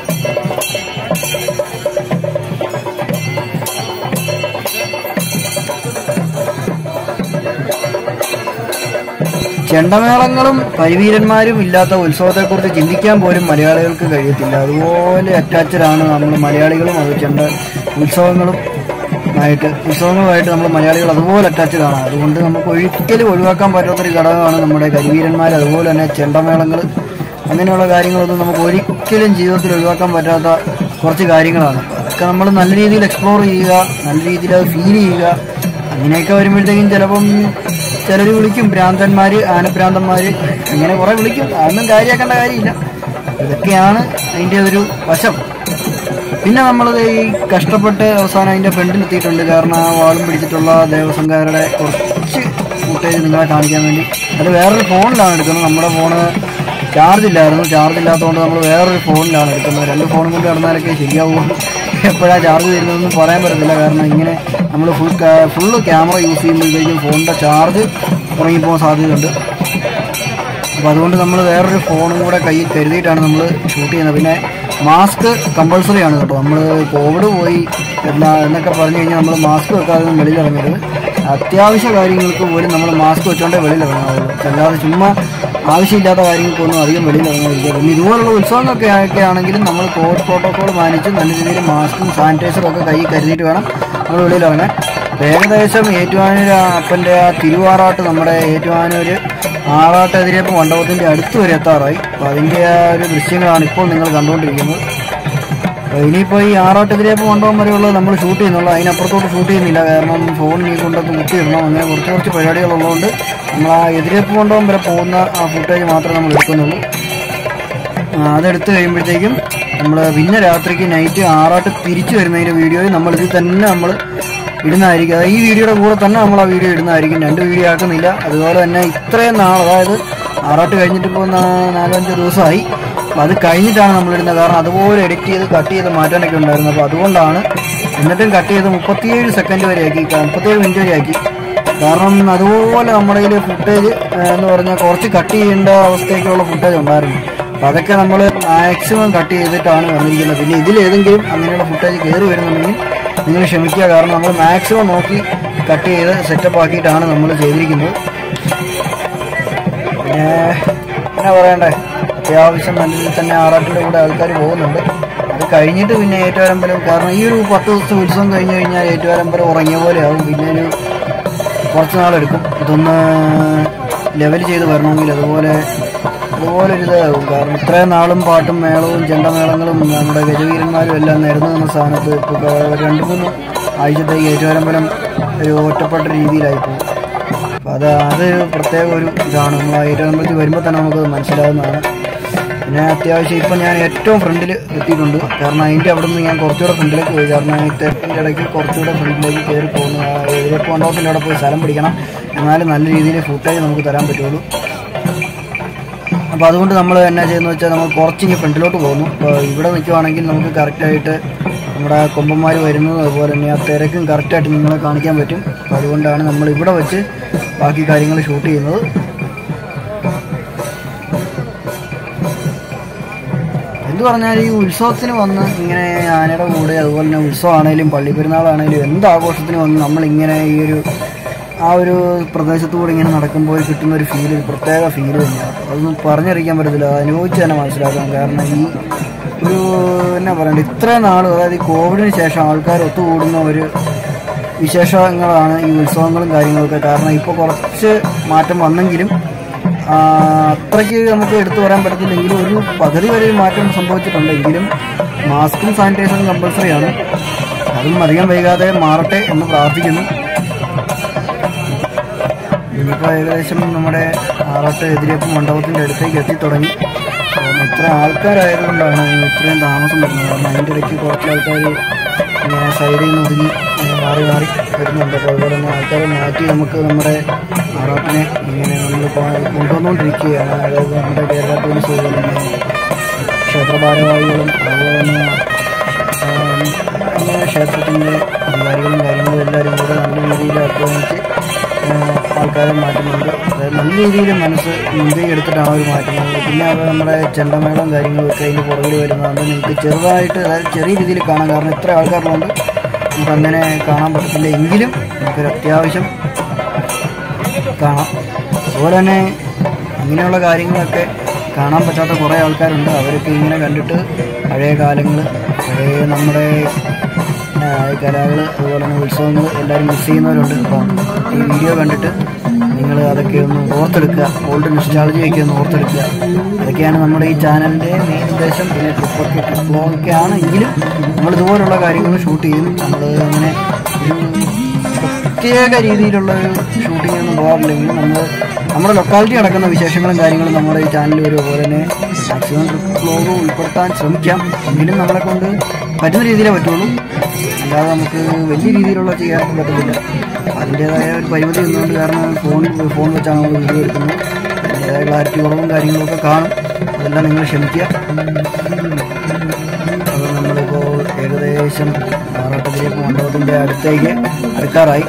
ചെണ്ടമേളങ്ങളും പരിവീരന്മാരും ഇല്ലാത്ത ഉത്സവത്തെക്കുറിച്ച് ചിന്തിക്കാൻ പോലും മലയാളികൾക്ക് കഴിയത്തില്ല അതുപോലെ അറ്റാച്ചഡാണ് നമ്മൾ മലയാളികളും അത് ചെണ്ട ഉത്സവങ്ങളും ആയിട്ട് ഉത്സവങ്ങളുമായിട്ട് നമ്മൾ മലയാളികൾ അതുപോലെ അറ്റാച്ചഡ് ആണ് അതുകൊണ്ട് നമുക്ക് ഒരിക്കലും ഒഴിവാക്കാൻ പറ്റാത്തൊരു ഘടകമാണ് നമ്മുടെ കരിവീരന്മാർ അതുപോലെ തന്നെ ചെണ്ടമേളങ്ങൾ അങ്ങനെയുള്ള കാര്യങ്ങളൊന്നും നമുക്ക് ഒരിക്കലും ജീവിതത്തിൽ ഒഴിവാക്കാൻ പറ്റാത്ത കുറച്ച് കാര്യങ്ങളാണ് അതൊക്കെ നമ്മൾ നല്ല രീതിയിൽ എക്സ്പ്ലോർ ചെയ്യുക നല്ല രീതിയിൽ അത് ഫീൽ ചെയ്യുക അങ്ങനെയൊക്കെ വരുമ്പോഴത്തേക്കും ചിലപ്പം ചിലർ വിളിക്കും ഭ്രാന്തന്മാര് ആനഭ്രാന്തന്മാര് അങ്ങനെ കുറെ വിളിക്കും അതൊന്നും കാര്യമാക്കേണ്ട കാര്യമില്ല ഇതൊക്കെയാണ് അതിൻ്റെ ഒരു വശം പിന്നെ നമ്മളത് ഈ കഷ്ടപ്പെട്ട് അവസാനം അതിൻ്റെ ഫ്രണ്ടിലെത്തിയിട്ടുണ്ട് കാരണം ആ വാളും പിടിച്ചിട്ടുള്ള ദേവസംഘാരുടെ കുറച്ച് ഫുട്ടേജ് നിങ്ങളെ കാണിക്കാൻ വേണ്ടി അത് വേറൊരു ഫോണിലാണ് എടുക്കുന്നത് നമ്മുടെ ഫോണ് ചാർജ് ഇല്ലായിരുന്നു ചാർജ് ഇല്ലാത്തതുകൊണ്ട് നമ്മൾ വേറൊരു ഫോണിലാണ് എടുക്കുന്നത് രണ്ട് ഫോണും കൊണ്ട് കിടന്നാലൊക്കെ ശരിയാവുള്ളൂ എപ്പോഴാണ് ചാർജ് വരുന്നതെന്ന് പറയാൻ പറ്റത്തില്ല കാരണം ഇങ്ങനെ നമ്മൾ ഫുൾ ഫുള്ള് ക്യാമറ യൂസ് ചെയ്യുമ്പോഴത്തേക്കും ഫോണിൻ്റെ ചാർജ് ഉറങ്ങിപ്പോകാൻ സാധ്യതയുണ്ട് അപ്പോൾ അതുകൊണ്ട് നമ്മൾ വേറൊരു ഫോണും കൂടെ കയ്യിൽ കരുതിയിട്ടാണ് നമ്മൾ ഷൂട്ട് ചെയ്യുന്നത് പിന്നെ മാസ്ക് കമ്പൾസറി ആണ് കേട്ടോ നമ്മൾ കോവിഡ് പോയി എന്നാ എന്നൊക്കെ പറഞ്ഞു കഴിഞ്ഞാൽ നമ്മൾ മാസ്ക് വെക്കാതെ ഒന്നും വെളിയിൽ ഇറങ്ങരുത് അത്യാവശ്യ കാര്യങ്ങൾക്ക് പോലും നമ്മൾ മാസ്ക് വെച്ചോണ്ടേ വെളിയിൽ ഇറങ്ങാവുള്ളൂ അല്ലാതെ ചുമ്മാ ആവശ്യമില്ലാത്ത കാര്യങ്ങൾക്കൊന്നും അധികം വെളിയിൽ ഇറങ്ങാതിരിക്കുക പിന്നെ ഇതുപോലുള്ള ഉത്സവങ്ങളൊക്കെ ഒക്കെ ആണെങ്കിലും നമ്മൾ കോവിഡ് പ്രോട്ടോകോൾ മാനിച്ച് നല്ല രീതിയിൽ മാസ്കും സാനിറ്റൈസറും ഒക്കെ കയ്യിൽ കരുതിയിട്ട് വേണം നമ്മൾ വെളിയിൽ ഇറങ്ങാൻ ഏകദേശം ഏറ്റുമാനൂർ അപ്പൻ്റെ ആ തിരുവാറാട്ട് നമ്മുടെ ഏറ്റുമാനൂർ ആറാട്ടെതിരേപ്പ് മണ്ഡപത്തിൻ്റെ അടുത്ത് വരെ എത്താറായി അപ്പോൾ അതിൻ്റെ ആ ഒരു ദൃശ്യങ്ങളാണ് ഇപ്പോൾ നിങ്ങൾ കണ്ടുകൊണ്ടിരിക്കുന്നത് അപ്പോൾ ഇനിയിപ്പോൾ ഈ ആറാട്ടെതിരേപ്പ് മണ്ഡപം വരെയുള്ളത് നമ്മൾ ഷൂട്ട് ചെയ്യുന്നുള്ളൂ അതിനപ്പുറത്തോട്ട് ഷൂട്ട് ചെയ്യുന്നില്ല കാരണം ഫോൺ ഈ കൊണ്ടൊക്കെ കുത്തിയിടണം അങ്ങനെ കുറച്ച് കുറച്ച് പരിപാടികളുള്ളതുകൊണ്ട് നമ്മൾ ആ എതിരേപ്പ് മണ്ഡപം വരെ പോകുന്ന ആ ഫുട്ടേജ് മാത്രമേ നമ്മൾ എടുക്കുന്നുള്ളൂ ആ, അതെടുത്ത് കഴിയുമ്പോഴത്തേക്കും നമ്മൾ പിന്നെ രാത്രിക്ക് നൈറ്റ് ആറാട്ട് തിരിച്ചു വരുന്നതിൻ്റെ വീഡിയോയിൽ നമ്മൾ ഇതിൽ തന്നെ നമ്മൾ ഇടുന്നതായിരിക്കും അതായത് ഈ വീഡിയോയുടെ കൂടെ തന്നെ നമ്മൾ ആ വീഡിയോ ഇടുന്നതായിരിക്കും രണ്ട് വീഡിയോ ആക്കുന്നില്ല അതുപോലെ തന്നെ ഇത്രയും നാൾ അതായത് ആറാട്ട് കഴിഞ്ഞിട്ട് ഇപ്പോൾ നാ- നാലഞ്ച് ദിവസമായി അപ്പോൾ അത് കഴിഞ്ഞിട്ടാണ് നമ്മൾ ഇടുന്നത് കാരണം അതുപോലെ എഡിറ്റ് ചെയ്ത് കട്ട് ചെയ്ത് മാറ്റാനൊക്കെ ഉണ്ടായിരുന്നു അപ്പോൾ അതുകൊണ്ടാണ് എന്നിട്ടും കട്ട് ചെയ്ത് മുപ്പത്തിയേഴ് സെക്കൻഡ് വരെ ആക്കി മുപ്പത്തിയേഴ് മിനിറ്റ് വരെ ആക്കി കാരണം അതുപോലെ നമ്മുടെ കയ്യിൽ ഫുട്ടേജ് എന്ന് പറഞ്ഞാൽ കുറച്ച് കട്ട് ചെയ്യേണ്ട അവസ്ഥയൊക്കെയുള്ള ഫുട്ടേജ് ഉണ്ടായിരുന്നു അപ്പോൾ അതൊക്കെ നമ്മൾ മാക്സിമം കട്ട് ചെയ്തിട്ടാണ് വന്നിരിക്കുന്നത് പിന്നെ ഇതിലേതെങ്കിലും അങ്ങനെയുള്ള ഫുട്ടേജ് കയറി വരുന്നുണ്ടെങ്കിൽ നിങ്ങൾ ക്ഷമിക്കുക കാരണം നമ്മൾ മാക്സിമം നോക്കി കട്ട് ചെയ്ത് സെറ്റപ്പ് ആക്കിയിട്ടാണ് നമ്മൾ ചെയ്തിരിക്കുന്നത് പിന്നെ എന്നാ പറയണ്ടേ അത്യാവശ്യം നല്ല രീതിയിൽ തന്നെ ആറാട്ടിൻ്റെ കൂടെ ആൾക്കാർ പോകുന്നുണ്ട് അത് കഴിഞ്ഞിട്ട് പിന്നെ ഏറ്റുവരമ്പലം കാരണം ഈ ഒരു പത്ത് ദിവസത്തെ ഉത്സവം കഴിഞ്ഞ് കഴിഞ്ഞാൽ ഏറ്റുവരമ്പലം ഉറങ്ങിയ പോലെ ആവും പിന്നെ ഒരു കുറച്ച് നാളെടുക്കും ഇതൊന്ന് ലെവൽ ചെയ്ത് വരണമെങ്കിൽ അതുപോലെ അതുപോലെ ഒരു ഇതാകും കാരണം ഇത്രയും നാളും പാട്ടും മേളവും ചെണ്ടമേളങ്ങളും നമ്മുടെ ഗജവീരന്മാരും എല്ലാം നിരന്നു നിന്ന സ്ഥാനത്ത് ഇപ്പോൾ രണ്ട് മൂന്ന് ആഴ്ചത്തേക്ക് ഏറ്റുവരമ്പലം ഒരു ഒറ്റപ്പെട്ട രീതിയിലായി പോകും അപ്പോൾ അത് അതൊരു പ്രത്യേക ഒരു ഇതാണ് നമ്മൾ ആ ഏറ്റുവരമ്പലത്തിൽ വരുമ്പോൾ തന്നെ നമുക്കത് മനസ്സിലാവുന്നതാണ് പിന്നെ അത്യാവശ്യം ഇപ്പം ഞാൻ ഏറ്റവും ഫ്രണ്ടിൽ എത്തിയിട്ടുണ്ട് കാരണം അതിൻ്റെ അവിടെ നിന്ന് ഞാൻ കുറച്ചുകൂടെ ഫ്രണ്ടിലേക്ക് പോയി കാരണം ഈ തിരക്കിൻ്റെ ഇടയ്ക്ക് കുറച്ചുകൂടെ ഫ്രണ്ടിലേക്ക് കയറി പോകുന്നു ആ എതിരപ്പ് മണ്ഡപത്തിൻ്റെ അവിടെ പോയി സ്ഥലം പിടിക്കണം എന്നാലും നല്ല രീതിയിൽ ഫുട്ടേജ് നമുക്ക് തരാൻ പറ്റുള്ളൂ അപ്പോൾ അതുകൊണ്ട് നമ്മൾ എന്നാ ചെയ്യുന്നത് വെച്ചാൽ നമ്മൾ കുറച്ചിങ്ങ് ഫ്രണ്ടിലോട്ട് പോകുന്നു അപ്പോൾ ഇവിടെ നിൽക്കുവാണെങ്കിൽ നമുക്ക് കറക്റ്റായിട്ട് നമ്മുടെ കൊമ്പന്മാർ വരുന്നതും അതുപോലെ തന്നെ ആ തിരക്കും കറക്റ്റായിട്ട് നിങ്ങളെ കാണിക്കാൻ പറ്റും അപ്പോൾ അതുകൊണ്ടാണ് നമ്മൾ ഇവിടെ വെച്ച് ബാക്കി കാര്യങ്ങൾ ഷൂട്ട് ചെയ്യുന്നത് എന്ത് പറഞ്ഞാൽ ഈ ഉത്സവത്തിന് വന്ന് ഇങ്ങനെ ആനയുടെ കൂടെ അതുപോലെ തന്നെ ഉത്സവമാണേലും പള്ളി പെരുന്നാളാണേലും എന്ത് ആഘോഷത്തിന് വന്ന് നമ്മളിങ്ങനെ ഈ ഒരു ആ ഒരു പ്രദേശത്തൂടെ ഇങ്ങനെ നടക്കുമ്പോൾ കിട്ടുന്ന ഒരു ഫീല് പ്രത്യേക ഫീല് തന്നെയാണ് അതൊന്നും പറഞ്ഞറിയിക്കാൻ പറ്റത്തില്ല അത് അനുഭവിച്ച് തന്നെ മനസ്സിലാക്കാം കാരണം ഈ ഒരു എന്നാ പറയണ്ടേ ഇത്രയും നാൾ അതായത് ഈ കോവിഡിന് ശേഷം ആൾക്കാർ ഒത്തുകൂടുന്ന ഒരു വിശേഷങ്ങളാണ് ഈ ഉത്സവങ്ങളും കാര്യങ്ങളൊക്കെ കാരണം ഇപ്പോൾ കുറച്ച് മാറ്റം വന്നെങ്കിലും ആ, അത്രയ്ക്ക് നമുക്ക് എടുത്തു പറയാൻ പറ്റത്തില്ലെങ്കിലും ഒരു പകുതി വരെ ഒരു മാറ്റം സംഭവിച്ചിട്ടുണ്ട് എങ്കിലും മാസ്കും സാനിറ്റൈസറും കമ്പൽസറി ആണ് അതും അധികം വൈകാതെ മാറട്ടെ എന്ന് പ്രാർത്ഥിക്കുന്നു ഇനിയിപ്പോൾ ഏകദേശം നമ്മുടെ ആറാട്ട് എതിരേപ്പ് മണ്ഡപത്തിൻ്റെ അടുത്തേക്ക് എത്തിത്തുടങ്ങി കാരണം ഇത്ര ആൾക്കാരായതുകൊണ്ടാണ് ഇത്രയും താമസം വരുന്നത് കാരണം അതിൻ്റെ ഇടയ്ക്ക് കുറച്ച് ആൾക്കാർ ഇങ്ങനെ സൈഡിൽ നിന്ന് ഒതുങ്ങി ഇങ്ങനെ മാറി മാറി വരുന്നുണ്ട് അപ്പോൾ അതുപോലെ തന്നെ ആൾക്കാരെ മാറ്റി നമുക്ക് നമ്മുടെ ആറാട്ടിനെ ഇങ്ങനെ നമ്മൾ കൊണ്ടുവന്നുകൊണ്ടിരിക്കുകയാണ് അതായത് നമ്മുടെ കേരള പോലീസ് അതുപോലെ തന്നെ ക്ഷേത്ര ഭാരവാഹികളും അതുപോലെ തന്നെ ആം, അങ്ങനെ ക്ഷേത്രത്തിൻ്റെ അധികാരികളും കാര്യങ്ങളും എല്ലാവരും കൂടെ നല്ല രീതിയിൽ അധ്വാനിച്ച് ആ, ആൾക്കാരെ മാറ്റുന്നുണ്ട് അതായത് നല്ല രീതിയിൽ മനസ്സ് മുൻകൈ എടുത്തിട്ടാണ് അവർ മാറ്റുന്നത് പിന്നെ അത് നമ്മുടെ ചെണ്ടമേളം കാര്യങ്ങളും ഒക്കെ അതിൻ്റെ പുറകിൽ വരുന്നതുകൊണ്ട് നിങ്ങൾക്ക് ചെറുതായിട്ട് അതായത് ചെറിയ രീതിയിൽ കാണാം കാരണം ഇത്ര ആൾക്കാരുള്ളതുകൊണ്ട് നമുക്ക് അങ്ങനെ കാണാൻ പറ്റത്തില്ല എങ്കിലും നമുക്കൊരു അത്യാവശ്യം കാണാം അതുപോലെ തന്നെ ഇങ്ങനെയുള്ള കാര്യങ്ങളൊക്കെ കാണാൻ പറ്റാത്ത കുറേ ആൾക്കാരുണ്ട് അവരൊക്കെ ഇങ്ങനെ കണ്ടിട്ട് പഴയ കാലങ്ങൾ പഴയ നമ്മുടെ ആ, കലകൾ അതുപോലെ തന്നെ ഉത്സവങ്ങൾ എല്ലാവരും മിസ് ചെയ്യുന്നവരുണ്ട് അപ്പം ഈ വീഡിയോ കണ്ടിട്ട് നിങ്ങൾ അതൊക്കെ ഒന്ന് ഓർത്തെടുക്കുക ഓൾഡ് നിസ്റ്റാളജിയൊക്കെ ഒന്ന് ഓർത്തെടുക്കുക അതൊക്കെയാണ് നമ്മുടെ ഈ ചാനലിൻ്റെ മെയിൻ ഉദ്ദേശം പിന്നെ ട്രിപ്പൊക്കെ ട്രിപ്പ് ബ്ലോഗൊക്കെ ആണെങ്കിലും നമ്മൾ ഇതുപോലുള്ള കാര്യങ്ങൾ ഷൂട്ട് ചെയ്യും നമ്മൾ അങ്ങനെ ഒരു പ്രത്യേക രീതിയിലുള്ള ഒരു ഷൂട്ടിംഗ് ഒന്നും പോകാറില്ലെങ്കിൽ നമ്മൾ നമ്മുടെ ലൊക്കാലിറ്റി നടക്കുന്ന വിശേഷങ്ങളും കാര്യങ്ങളും നമ്മുടെ ഈ ചാനലിൽ വരും അതുപോലെ തന്നെ മാക്സിമം ട്രിപ്പ് ബ്ലോഗ് ഉൾപ്പെടുത്താൻ ശ്രമിക്കാം എങ്കിലും നമ്മളെ കൊണ്ട് പറ്റുന്ന രീതിയിലേ പറ്റുള്ളൂ അല്ലാതെ നമുക്ക് വലിയ രീതിയിലുള്ള ചെയ്യാൻ പറ്റത്തില്ല അതിൻ്റേതായ ഒരു പരിമിതി ഒന്നുകൊണ്ട് കാരണം ഫോൺ ഫോൺ വെച്ചാണ് നമ്മൾ വീഡിയോ എടുക്കുന്നത് അതിൻ്റേതായ ക്ലാരിറ്റി കുറവും കാര്യങ്ങളൊക്കെ കാണും അതെല്ലാം നിങ്ങൾ ക്ഷമിക്കുക അത് നമ്മളിപ്പോൾ ഏകദേശം ആറാട്ടത്തിലേക്ക് മണ്ഡപത്തിൻ്റെ അടുത്തേക്ക് അടുക്കാറായി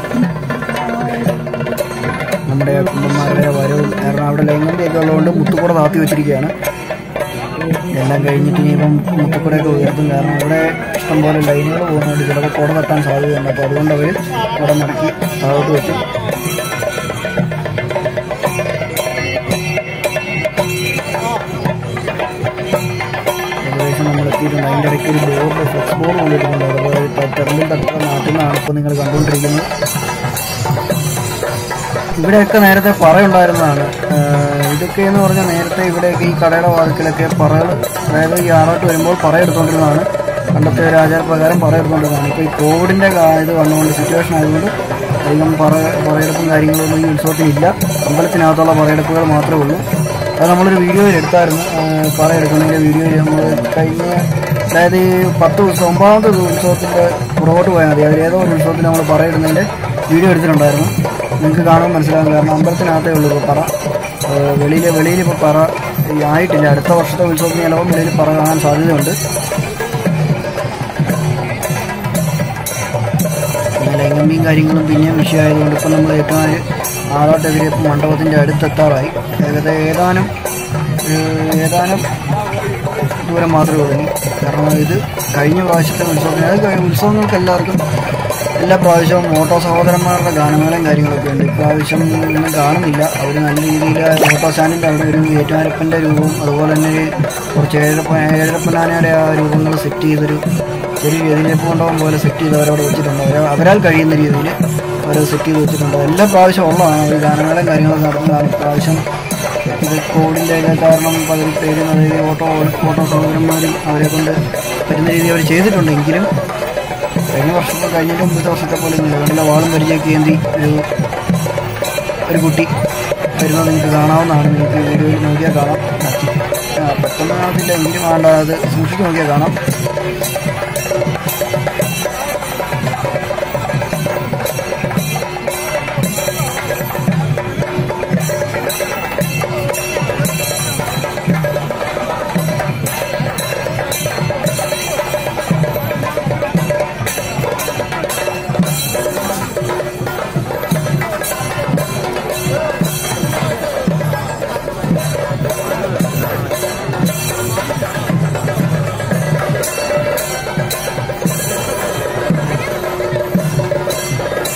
നമ്മുടെ കുമ്പന്മാരുടെ വരവും കാരണം അവിടെ ലൈംഗന്റെയൊക്കെ ഉള്ളതുകൊണ്ട് മുത്തുക്കൂട താത്തി വെച്ചിരിക്കുകയാണ് എല്ലാം കഴിഞ്ഞിട്ട് ഇനിയിപ്പം മുത്തുക്കൂടയൊക്കെ ഉയർത്തും കാരണം ഇവിടെ ഇഷ്ടംപോലെ ലൈനുകൾ പോകുന്നുണ്ട് ചിലപ്പോൾ കുട തട്ടാൻ സാധ്യതയുണ്ട് അപ്പോൾ അതുകൊണ്ട് അവർ കുട മടക്കി താഴോട്ട് വെച്ചു ഏകദേശം നമ്മൾ എത്തിയിട്ടുണ്ട് അതിൻ്റെ ഇടയ്ക്ക് ഒരു ബോർഡ് ഫ്ലെക്സ് ബോർഡ് കൊണ്ടിട്ടുണ്ട് അതുപോലെ തെരഞ്ഞിൽ തട്ടുന്ന നാട്ടിൽ നിന്നാണ് ഇപ്പോൾ നിങ്ങൾ കണ്ടുകൊണ്ടിരിക്കുന്നത് ഇവിടെയൊക്കെ നേരത്തെ പറയുണ്ടായിരുന്നതാണ് ആഹ് ഇതൊക്കെ എന്ന് പറഞ്ഞാൽ നേരത്തെ ഇവിടെയൊക്കെ ഈ കടയുടെ വാതിക്കലൊക്കെ പറകൾ അതായത് ഈ ആറാട്ട് വരുമ്പോൾ പറ എടുത്തുകൊണ്ടിരുന്നതാണ് പണ്ടത്തെ ഒരു ആചാരപ്രകാരം പറ എടുത്തുകൊണ്ടിരുന്നതാണ് ഇപ്പോൾ ഈ കോവിഡിൻ്റെ ഇത് വന്നുകൊണ്ട് സിറ്റുവേഷൻ ആയതുകൊണ്ട് അധികം പറ പറയെടുപ്പും കാര്യങ്ങളൊന്നും ഈ ഉത്സവത്തിനില്ല അമ്പലത്തിനകത്തുള്ള പറയെടുപ്പുകൾ മാത്രമേ ഉള്ളൂ അത് നമ്മളൊരു വീഡിയോയിൽ എടുത്തായിരുന്നു ആഹ് പറ എടുക്കുന്നതിൻ്റെ വീഡിയോയിൽ നമ്മൾ കഴിഞ്ഞ അതായത് ഈ പത്ത് ദിവസം ഒമ്പതാമത്തെ ഉത്സവത്തിൻ്റെ പുറകോട്ട് പോയാൽ മതി അതിൽ ഏതോ ഒരു ഉത്സവത്തിൽ നമ്മൾ പറയിടുന്നതിൻ്റെ വീഡിയോ എടുത്തിട്ടുണ്ടായിരുന്നു നിങ്ങൾക്ക് കാണാൻ മനസ്സിലാകും കാരണം അമ്പലത്തിനകത്തേ ഉള്ളൂ ഇപ്പോൾ പറ ഏഹ് വെളിയിൽ വെളിയിൽ ഇപ്പോൾ പറ ഈ ആയിട്ടില്ല അടുത്ത വർഷത്തെ ഉത്സവത്തിന് ചിലപ്പോൾ വെളിയിൽ പറ കാണാൻ സാധ്യതയുണ്ട് പിന്നെ ലൈംഗമ്പിയും കാര്യങ്ങളും പിന്നെയും വിഷയമായതുകൊണ്ട് ഇപ്പം നമ്മൾ ഏറ്റവും ആറാട്ടെതിരെ ഇപ്പം മണ്ഡപത്തിൻ്റെ അടുത്തെത്താറായി ഏകദേശം ഏതാനും ഒരു ഏതാനും ദൂരം മാത്രമേ ഉള്ളൂ ഇനി. കാരണം ഇത് കഴിഞ്ഞ പ്രാവശ്യത്തെ ഉത്സവത്തിന് അത് കഴിഞ്ഞ ഉത്സവങ്ങൾക്ക് എല്ലാവർക്കും എല്ലാ പ്രാവശ്യവും ഓട്ടോ സഹോദരന്മാരുടെ ഗാനമേളയും കാര്യങ്ങളൊക്കെ ഉണ്ട് ഇപ്രാവശ്യം ഒന്നും കാണുന്നില്ല അവർ നല്ല രീതിയിൽ ഓട്ടോ സ്റ്റാൻഡിൻ്റെ അവിടെ ഒരു ഏറ്റുമാരപ്പൻ്റെ രൂപവും അതുപോലെ തന്നെ ഒരു കുറച്ച് ഏഴരപ്പ ഏഴരപ്പനാനയുടെ ആ രൂപങ്ങൾ സെറ്റ് ചെയ്തൊരു ചെറിയ എതിരേപ്പ് കൊണ്ടുപോകാൻ പോലെ സെറ്റ് ചെയ്ത് അവരവിടെ വെച്ചിട്ടുണ്ട് അവർ അവരാൽ കഴിയുന്ന രീതിയിൽ അവർ സെറ്റ് ചെയ്ത് വെച്ചിട്ടുണ്ട് എല്ലാ പ്രാവശ്യം ഉള്ളതാണ് ഒരു ഗാനമേളയും കാര്യങ്ങളൊക്കെ നടത്തുന്നതാണ് ഇപ്രാവശ്യം ഇത് കോവിഡിൻ്റെ ഒക്കെ കാരണം പകുതി പേരും അതായത് ഓട്ടോ ഓട്ടോ സഹോദരന്മാരും അവരെ കൊണ്ട് പറ്റുന്ന രീതിയിൽ അവർ ചെയ്തിട്ടുണ്ട് എങ്കിലും കഴിഞ്ഞ വർഷത്തെ കഴിഞ്ഞതിൻ്റെ മുമ്പത്തെ വർഷത്തെ പോലെ നല്ല വാളും പരിചയമൊക്കെ ഏന്തി ഒരു ഒരു കുട്ടി വരുന്നത് നിങ്ങൾക്ക് കാണാവുന്നതാണ് നിങ്ങൾക്ക് ഈ വീഡിയോയിൽ നോക്കിയാൽ കാണാം ആ, പെട്ടെന്ന് കാണത്തില്ല എങ്കിലും വേണ്ട അത് സൂക്ഷിച്ച് നോക്കിയാൽ കാണാം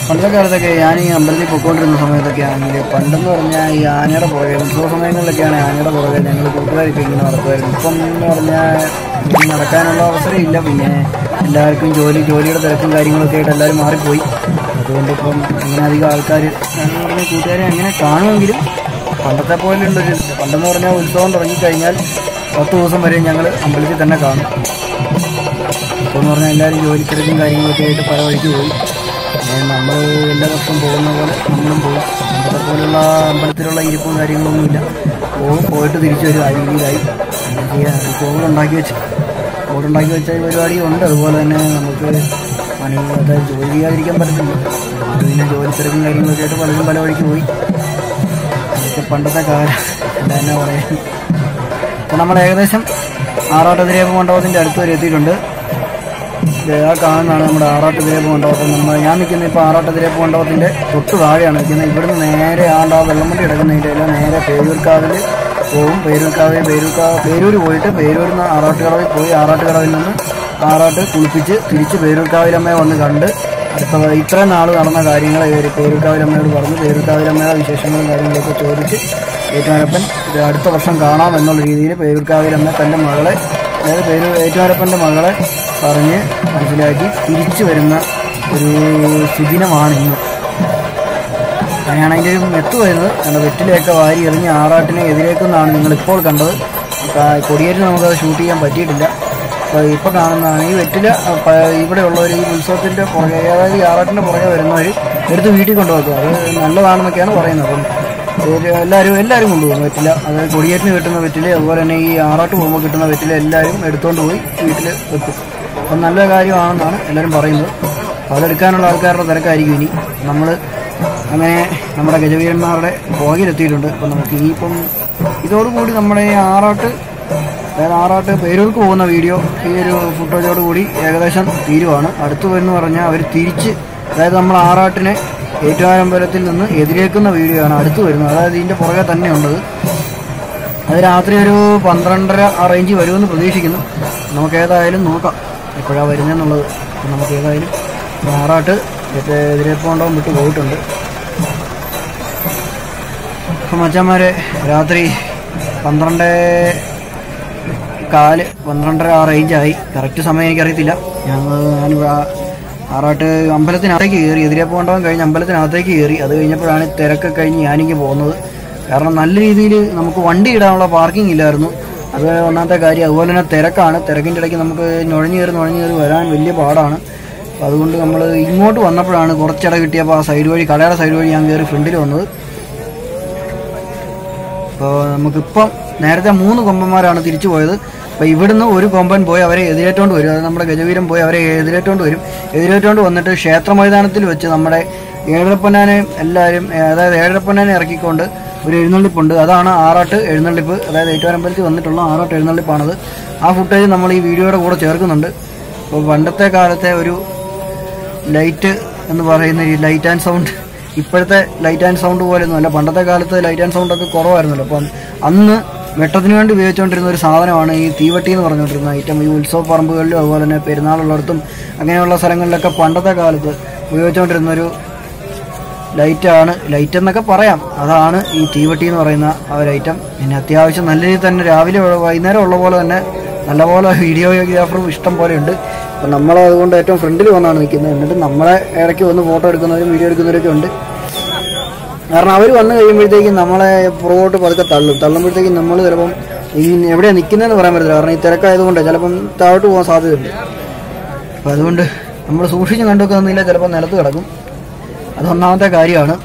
പണ്ടത്തെ കാലത്തൊക്കെ ഞാൻ ഈ അമ്പലത്തിൽ പൊയ്ക്കൊണ്ടിരുന്ന സമയത്തൊക്കെ ആണെങ്കിൽ പണ്ടെന്ന് പറഞ്ഞാൽ ഈ ആനയുടെ പുറകെ ഉത്സവ സമയങ്ങളിലൊക്കെയാണ് ആനയുടെ പുറകെ ഞങ്ങൾ കൂട്ടുകാരൊക്കെ ഇങ്ങനെ നടക്കുമായിരുന്നു ഇപ്പം എന്ന് പറഞ്ഞാൽ ഇനി നടക്കാനുള്ള അവസരം ഇല്ല പിന്നെ എല്ലാവർക്കും ജോലി ജോലിയുടെ തിരക്കും കാര്യങ്ങളൊക്കെ ആയിട്ട് എല്ലാവരും മാറിപ്പോയി അതുകൊണ്ട് ഇപ്പം ഇങ്ങനെ അധികം ആൾക്കാർ എന്ന് പറഞ്ഞാൽ കൂട്ടുകാരെ അങ്ങനെ കാണുമെങ്കിലും പണ്ടത്തെ പോലുള്ളൊരു പണ്ടെന്ന് പറഞ്ഞാൽ ഉത്സവം തുടങ്ങിക്കഴിഞ്ഞാൽ പത്ത് ദിവസം വരെ ഞങ്ങൾ അമ്പലത്തിൽ തന്നെ കാണും ഇപ്പോൾ എന്ന് പറഞ്ഞാൽ എല്ലാവരും ജോലിത്തിരക്കും കാര്യങ്ങളൊക്കെ ആയിട്ട് പല വഴിക്ക് പോയി നമ്മൾ എല്ലാ വർഷവും പോകുന്ന പോലെ നമ്മളും പോകും പണ്ടത്തെ പോലുള്ള അമ്പലത്തിലുള്ള ഇരിപ്പും കാര്യങ്ങളൊന്നുമില്ല പോകും പോയിട്ട് തിരിച്ചു വരും ആ രീതിയിലായി എന്താ ചെയ്യാൻ കോവിഡുണ്ടാക്കി വെച്ച് കോവിഡുണ്ടാക്കി വെച്ച ഈ പരിപാടി ഉണ്ട് അതുപോലെ തന്നെ നമുക്ക് പണി അതായത് ജോലി ചെയ്യാതിരിക്കാൻ പറ്റത്തില്ല അതുകൊണ്ട് പിന്നെ ജോലിത്തിരക്കും കാര്യങ്ങളൊക്കെ ആയിട്ട് പലരും പല വഴിക്ക് പോയി അതൊക്കെ പണ്ടത്തെ കാലം എന്താ തന്നെ പറയാൻ അപ്പോൾ നമ്മൾ ഏകദേശം ആറാട്ട് ദ്രേപ മണ്ഡപത്തിൻ്റെ അടുത്ത് വരെ എത്തിയിട്ടുണ്ട് ഇത് ആ കാണുന്നതാണ് നമ്മുടെ ആറാട്ട് ദ്രേപ മണ്ഡപത്തിൽ നമ്മൾ ഞാൻ നിൽക്കുന്ന ഇപ്പോൾ ആറാട്ട് ദ്രേപ മണ്ഡപത്തിൻ്റെ തൊട്ട് താഴെയാണ് നിൽക്കുന്നത് ഇവിടുന്ന് നേരെ ആണ്ട് ആ വെള്ളമുണ്ടി കിടക്കുന്നതിൻ്റെ എല്ലാം നേരെ പേരൂർക്കാവിൽ പോകും പേരൂർക്കാവിൽ പേരൂർക്കാവ് പേരൂർ പോയിട്ട് പേരൂരിൽ നിന്ന് ആറാട്ടുകടവിൽ പോയി ആറാട്ടുകടവിൽ നിന്ന് ആറാട്ട് കുളിപ്പിച്ച് തിരിച്ച് പേരൂർക്കാവിലമ്മയെ വന്ന് കണ്ട് അടുത്ത ഇത്രയും നാൾ നടന്ന കാര്യങ്ങൾ ഇവർ പേരൂർക്കാവിലമ്മയോട് പറഞ്ഞു പേരൂർക്കാവിലമ്മയുടെ വിശേഷങ്ങളും കാര്യങ്ങളൊക്കെ ചോദിച്ച് ഏറ്റുമാരപ്പൻ ഇത് അടുത്ത വർഷം കാണാം എന്നുള്ള രീതിയിൽ പേരൂർക്കാവിലമ്മ തൻ്റെ മകളെ അതായത് പേര് ഏറ്റുമാരപ്പൻ്റെ മകളെ പറഞ്ഞ് മനസ്സിലാക്കി തിരിച്ചു വരുന്ന ഒരു സുദിനമാണ് ഇന്ന് അങ്ങനെയാണ് അതിൻ്റെ ഒരു മെത്ത് വരുന്നത് കാരണം വെറ്റിലയൊക്കെ വാരി എറിഞ്ഞ് ആറാട്ടിനെ എതിരേക്കുന്നതാണ് നിങ്ങളിപ്പോൾ കണ്ടത് ആ, കൊടിയേറ്റ് നമുക്കത് ഷൂട്ട് ചെയ്യാൻ പറ്റിയിട്ടില്ല അപ്പോൾ ഇപ്പോൾ കാണുന്നതാണ് ഈ വെറ്റില ആ, പ- ഇവിടെയുള്ളവർ ഈ ഉത്സവത്തിൻ്റെ പുറകെ അതായത് ഈ ആറാട്ടിൻ്റെ പുറകെ വരുന്നവർ എടുത്ത് വീട്ടിൽ കൊണ്ടുവെക്കും അത് നല്ലതാണെന്നൊക്കെയാണ് പറയുന്നത് അപ്പം ഒരു എല്ലാവരും എല്ലാവരും കൊണ്ടുപോകും വെറ്റില അതായത് കൊടിയേറ്റിന് കിട്ടുന്ന വെറ്റില അതുപോലെ തന്നെ ഈ ആറാട്ട് പോകുമ്പോൾ കിട്ടുന്ന വെറ്റില എല്ലാവരും എടുത്തുകൊണ്ട് പോയി വീട്ടിൽ വെക്കും അപ്പം നല്ല കാര്യമാണെന്നാണ് എല്ലാവരും പറയുന്നത് അപ്പോൾ അതെടുക്കാനുള്ള ആൾക്കാരുടെ തിരക്കായിരിക്കും ഇനി നമ്മൾ അങ്ങനെ നമ്മുടെ ഗജവീരന്മാരുടെ പുറകിലെത്തിയിട്ടുണ്ട് അപ്പം നമുക്ക് ഇനിയിപ്പം ഇതോടുകൂടി നമ്മുടെ ഈ ആറാട്ട് അതായത് ആറാട്ട് പേരൂർക്ക് പോകുന്ന വീഡിയോ ഈ ഒരു ഫുട്ടേജോട് കൂടി ഏകദേശം തീരുവാണ് അടുത്ത് വരുന്ന പറഞ്ഞാൽ അവർ തിരിച്ച് അതായത് നമ്മൾ ആറാട്ടിനെ ഏറ്റുമാരമ്പലത്തിൽ നിന്ന് എതിരേക്കുന്ന വീഡിയോ ആണ് അടുത്ത് വരുന്നത് അതായത് ഇതിൻ്റെ പുറകെ തന്നെ ഉള്ളത് അത് രാത്രി ഒരു പന്ത്രണ്ടര ആ റേഞ്ച് വരുമെന്ന് പ്രതീക്ഷിക്കുന്നു നമുക്ക് ഏതായാലും നോക്കാം എപ്പോഴാണ് വരുന്നതെന്നുള്ളത് അപ്പം നമുക്ക് ഏതായാലും ആറാട്ട് മറ്റേ എതിരേപ്പോണ്ടവും വിട്ട് പോയിട്ടുണ്ട് അപ്പം മച്ചന്മാരെ രാത്രി പന്ത്രണ്ട് കാല് പന്ത്രണ്ടര ആ റേഞ്ചായി കറക്റ്റ് സമയം എനിക്കറിയത്തില്ല ഞങ്ങൾ ഞാൻ ആ- ആറാട്ട് അമ്പലത്തിനകത്തേക്ക് കയറി എതിരെ പോകണ്ടവൻ കഴിഞ്ഞ് അമ്പലത്തിനകത്തേക്ക് കയറി അത് കഴിഞ്ഞപ്പോഴാണ് തിരക്ക് കഴിഞ്ഞ് ഞാനിങ്ങ് പോകുന്നത് കാരണം നല്ല രീതിയിൽ നമുക്ക് വണ്ടി ഇടാനുള്ള പാർക്കിംഗ് ഇല്ലായിരുന്നു അത് ഒന്നാമത്തെ കാര്യം അതുപോലെ തന്നെ തിരക്കാണ് തിരക്കിൻ്റെ ഇടയ്ക്ക് നമുക്ക് നുഴഞ്ഞു കയറി നുഴഞ്ഞു കയറി വരാൻ വലിയ പാടാണ് അപ്പോൾ അതുകൊണ്ട് നമ്മൾ ഇങ്ങോട്ട് വന്നപ്പോഴാണ് കുറച്ചിട കിട്ടിയപ്പോൾ ആ സൈഡ് വഴി കടയുടെ സൈഡ് വഴി ഞാൻ കയറി ഫ്രണ്ടിൽ വന്നത് അപ്പോൾ നമുക്കിപ്പം നേരത്തെ മൂന്ന് കൊമ്പന്മാരാണ് തിരിച്ചു പോയത് അപ്പോൾ ഇവിടുന്ന് ഒരു കൊമ്പൻ പോയി അവരെ എതിരേറ്റോണ്ട് വരും അത് നമ്മുടെ ഗജവീരൻ പോയി അവരെ എതിരേറ്റോണ്ട് വരും എതിരേറ്റോണ്ട് വന്നിട്ട് ക്ഷേത്ര മൈതാനത്തിൽ വെച്ച് നമ്മുടെ ഏഴരപ്പൊന്നാനെ എല്ലാവരും ഏ, അതായത് ഏഴരപ്പൊന്നാനെ ഇറക്കിക്കൊണ്ട് ഒരു എഴുന്നള്ളിപ്പുണ്ട് അതാണ് ആറാട്ട് എഴുന്നള്ളിപ്പ് അതായത് ഏറ്റുവാരമ്പലത്തിൽ വന്നിട്ടുള്ള ആറാട്ട് എഴുന്നള്ളിപ്പാണത് ആ ഫുട്ടേജ് നമ്മൾ ഈ വീഡിയോയുടെ കൂടെ ചേർക്കുന്നുണ്ട് അപ്പോൾ പണ്ടത്തെ കാലത്തെ ഒരു ലൈറ്റ് എന്ന് പറയുന്ന ഈ ലൈറ്റ് ആൻഡ് സൗണ്ട് ഇപ്പോഴത്തെ ലൈറ്റ് ആൻഡ് സൗണ്ട് പോലെയൊന്നും അല്ല പണ്ടത്തെ കാലത്ത് ലൈറ്റ് ആൻഡ് സൗണ്ട് ഒക്കെ കുറവായിരുന്നല്ലോ അപ്പം അന്ന് വെട്ടത്തിന് വേണ്ടി ഉപയോഗിച്ചുകൊണ്ടിരുന്ന ഒരു സാധനമാണ് ഈ തീവട്ടി എന്ന് പറഞ്ഞുകൊണ്ടിരുന്ന ഐറ്റം ഈ ഉത്സവ പറമ്പുകളിലും അതുപോലെ തന്നെ പെരുന്നാളുള്ളിടത്തും അങ്ങനെയുള്ള സ്ഥലങ്ങളിലൊക്കെ പണ്ടത്തെ കാലത്ത് ഉപയോഗിച്ചുകൊണ്ടിരുന്ന ഒരു ലൈറ്റാണ് ലൈറ്റ് എന്നൊക്കെ പറയാം അതാണ് ഈ തീവട്ടി എന്ന് പറയുന്ന ആ ഒരു ഐറ്റം പിന്നെ അത്യാവശ്യം നല്ല രീതിയിൽ തന്നെ രാവിലെ വൈകുന്നേരം ഉള്ള പോലെ തന്നെ നല്ലപോലെ വീഡിയോഗ്രാഫറും ഇഷ്ടം പോലെ ഉണ്ട് അപ്പം നമ്മൾ അതുകൊണ്ട് ഏറ്റവും ഫ്രണ്ടിൽ വന്നാണ് നിൽക്കുന്നത് എന്നിട്ട് നമ്മളെ ഇടയ്ക്ക് വന്ന് ഫോട്ടോ എടുക്കുന്നവരും വീഡിയോ എടുക്കുന്നവരൊക്കെ ഉണ്ട് കാരണം അവർ വന്നു കഴിയുമ്പോഴത്തേക്കും നമ്മളെ പുറകോട്ട് പതുക്കെ തള്ളും തള്ളുമ്പോഴത്തേക്കും നമ്മൾ ചിലപ്പം ഈ എവിടെയാണ് നിൽക്കുന്നതെന്ന് പറയാൻ പറ്റില്ല കാരണം ഈ തിരക്കായതുകൊണ്ട് ചിലപ്പം താഴോട്ട് പോകാൻ സാധ്യതയുണ്ട് അപ്പം അതുകൊണ്ട് നമ്മൾ സൂക്ഷിച്ച് കണ്ടൊക്കെ നിന്നില്ല ചിലപ്പോൾ നിലത്ത് കിടക്കും അത് ഒന്നാമത്തെ കാര്യമാണ്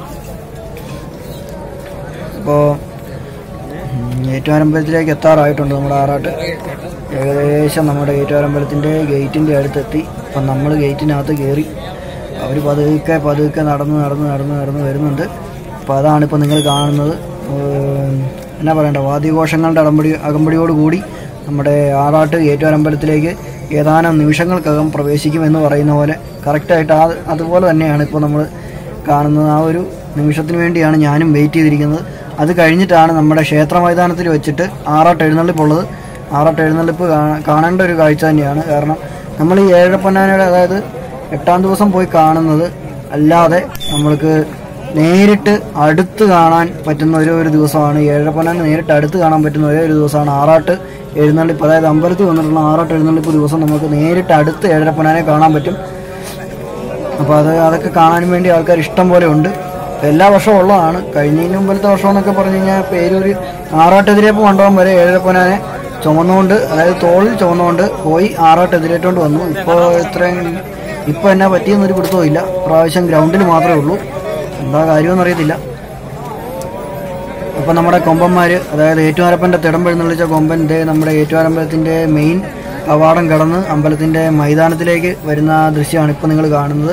അപ്പോൾ ഏറ്റുമാരമ്പലത്തിലേക്ക് എത്താറായിട്ടുണ്ട് നമ്മുടെ ആറാട്ട് ഏകദേശം നമ്മുടെ ഏറ്റുമാരമ്പലത്തിൻ്റെ ഗേറ്റിൻ്റെ അടുത്തെത്തി അപ്പം നമ്മൾ ഗേറ്റിനകത്ത് കയറി അവർ പതുക്കെ പതുക്കെ നടന്ന് നടന്ന് നടന്ന് നടന്ന് വരുന്നുണ്ട് അപ്പോൾ അതാണ് ഇപ്പോൾ നിങ്ങൾ കാണുന്നത് ഏം, എന്നാ പറയണ്ട വാദ്യഘോഷങ്ങളുടെ അടമ്പടി അകമ്പടിയോട് കൂടി നമ്മുടെ ആറാട്ട് ഏറ്റുമാരമ്പലത്തിലേക്ക് ഏതാനും നിമിഷങ്ങൾക്കകം പ്രവേശിക്കുമെന്ന് പറയുന്ന പോലെ കറക്റ്റായിട്ട് ആ അതുപോലെ തന്നെയാണ് ഇപ്പോൾ നമ്മൾ കാണുന്നത് ആ ഒരു നിമിഷത്തിന് വേണ്ടിയാണ് ഞാനും വെയിറ്റ് ചെയ്തിരിക്കുന്നത് അത് കഴിഞ്ഞിട്ടാണ് നമ്മുടെ ക്ഷേത്ര മൈതാനത്തിൽ വെച്ചിട്ട് ആറാട്ട് എഴുന്നള്ളിപ്പുള്ളത് ആറാട്ട് എഴുന്നള്ളിപ്പ് കാ- കാണേണ്ട ഒരു കാഴ്ച തന്നെയാണ് കാരണം നമ്മൾ ഈ ഏഴപ്പൊന്നാനയുടെ അതായത് എട്ടാം ദിവസം പോയി കാണുന്നത് അല്ലാതെ നമ്മൾക്ക് നേരിട്ട് അടുത്ത് കാണാൻ പറ്റുന്ന ഒരു ഒരു ദിവസമാണ് ഏഴരപ്പൊന്നാനെ നേരിട്ട് അടുത്ത് കാണാൻ പറ്റുന്ന ഒരേ ഒരു ദിവസമാണ് ആറാട്ട് എഴുന്നള്ളിപ്പ് അതായത് അമ്പലത്തിൽ വന്നിട്ടുള്ള ആറാട്ട് എഴുന്നള്ളിപ്പ് ദിവസം നമുക്ക് നേരിട്ട് അടുത്ത് ഏഴരപ്പൊന്നാനെ കാണാൻ പറ്റും അപ്പോൾ അത് അതൊക്കെ കാണാനും വേണ്ടി ആൾക്കാർ ഇഷ്ടം പോലെ ഉണ്ട് എല്ലാ വർഷവും ഉള്ളതാണ് കഴിഞ്ഞതിന് മുമ്പത്തെ വർഷം എന്നൊക്കെ പറഞ്ഞു കഴിഞ്ഞാൽ പേരൂര് ആറാട്ടെതിരേപ്പ് കൊണ്ടുപോകാൻ വരെ ഏഴരപ്പൊനാനെ ചുമന്നുകൊണ്ട് അതായത് തോളിൽ ചുമന്നുകൊണ്ട് പോയി ആറാട്ടെതിരേറ്റോണ്ട് വന്നു ഇപ്പോൾ ഇത്രയും ഇപ്പോൾ എന്നാ പറ്റിയെന്നൊരു പിടുത്തവും ഇല്ല പ്രാവശ്യം ഗ്രൗണ്ടിൽ മാത്രമേ ഉള്ളൂ എന്താ കാര്യമെന്ന് അറിയത്തില്ല അപ്പം നമ്മുടെ കൊമ്പന്മാർ അതായത് ഏറ്റുമാരപ്പൻ്റെ തിടമ്പെഴുന്നള്ളിച്ച കൊമ്പൻ ഇതേ നമ്മുടെ ഏറ്റുമാരമ്പലത്തിൻ്റെ മെയിൻ കവാടം കടന്ന് അമ്പലത്തിൻ്റെ മൈതാനത്തിലേക്ക് വരുന്ന ആ ദൃശ്യമാണ് ഇപ്പോൾ നിങ്ങൾ കാണുന്നത്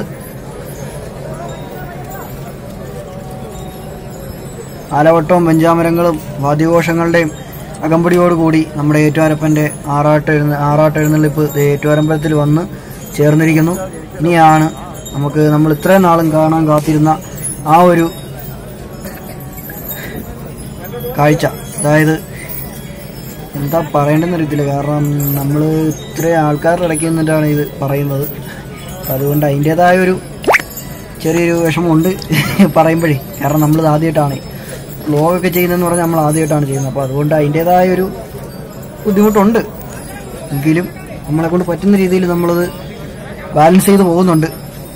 ആലവട്ടവും പഞ്ചാമരങ്ങളും വാദ്യഘോഷങ്ങളുടെയും അകമ്പടിയോടുകൂടി നമ്മുടെ ഏറ്റുവാരപ്പൻ്റെ ആറാട്ട് എഴുന്ന ആറാട്ട് എഴുന്നള്ളിപ്പ് ദേ ഏറ്റുവാരമ്പലത്തിൽ വന്ന് ചേർന്നിരിക്കുന്നു ഇനിയാണ് നമുക്ക് നമ്മൾ ഇത്രയും നാളും കാണാൻ കാത്തിരുന്ന ആ ഒരു കാഴ്ച അതായത് എന്താ പറയേണ്ടെന്ന് അറിയത്തില്ല കാരണം നമ്മൾ ഇത്രയും ആൾക്കാരുടെ ഇടയ്ക്ക് നിന്നിട്ടാണ് ഇത് പറയുന്നത് അപ്പം അതുകൊണ്ട് അതിൻ്റേതായ ഒരു ചെറിയൊരു വിഷമമുണ്ട് പറയുമ്പോഴേ കാരണം നമ്മൾ ആദ്യമായിട്ടാണ് വ്ലോഗൊക്കെ ചെയ്യുന്നതെന്ന് പറഞ്ഞാൽ നമ്മൾ ആദ്യമായിട്ടാണ് ചെയ്യുന്നത് അപ്പോൾ അതുകൊണ്ട് അതിൻ്റേതായ ഒരു ബുദ്ധിമുട്ടുണ്ട് എങ്കിലും നമ്മളെ കൊണ്ട് പറ്റുന്ന രീതിയിൽ നമ്മളത് ബാലൻസ് ചെയ്ത് പോകുന്നുണ്ട്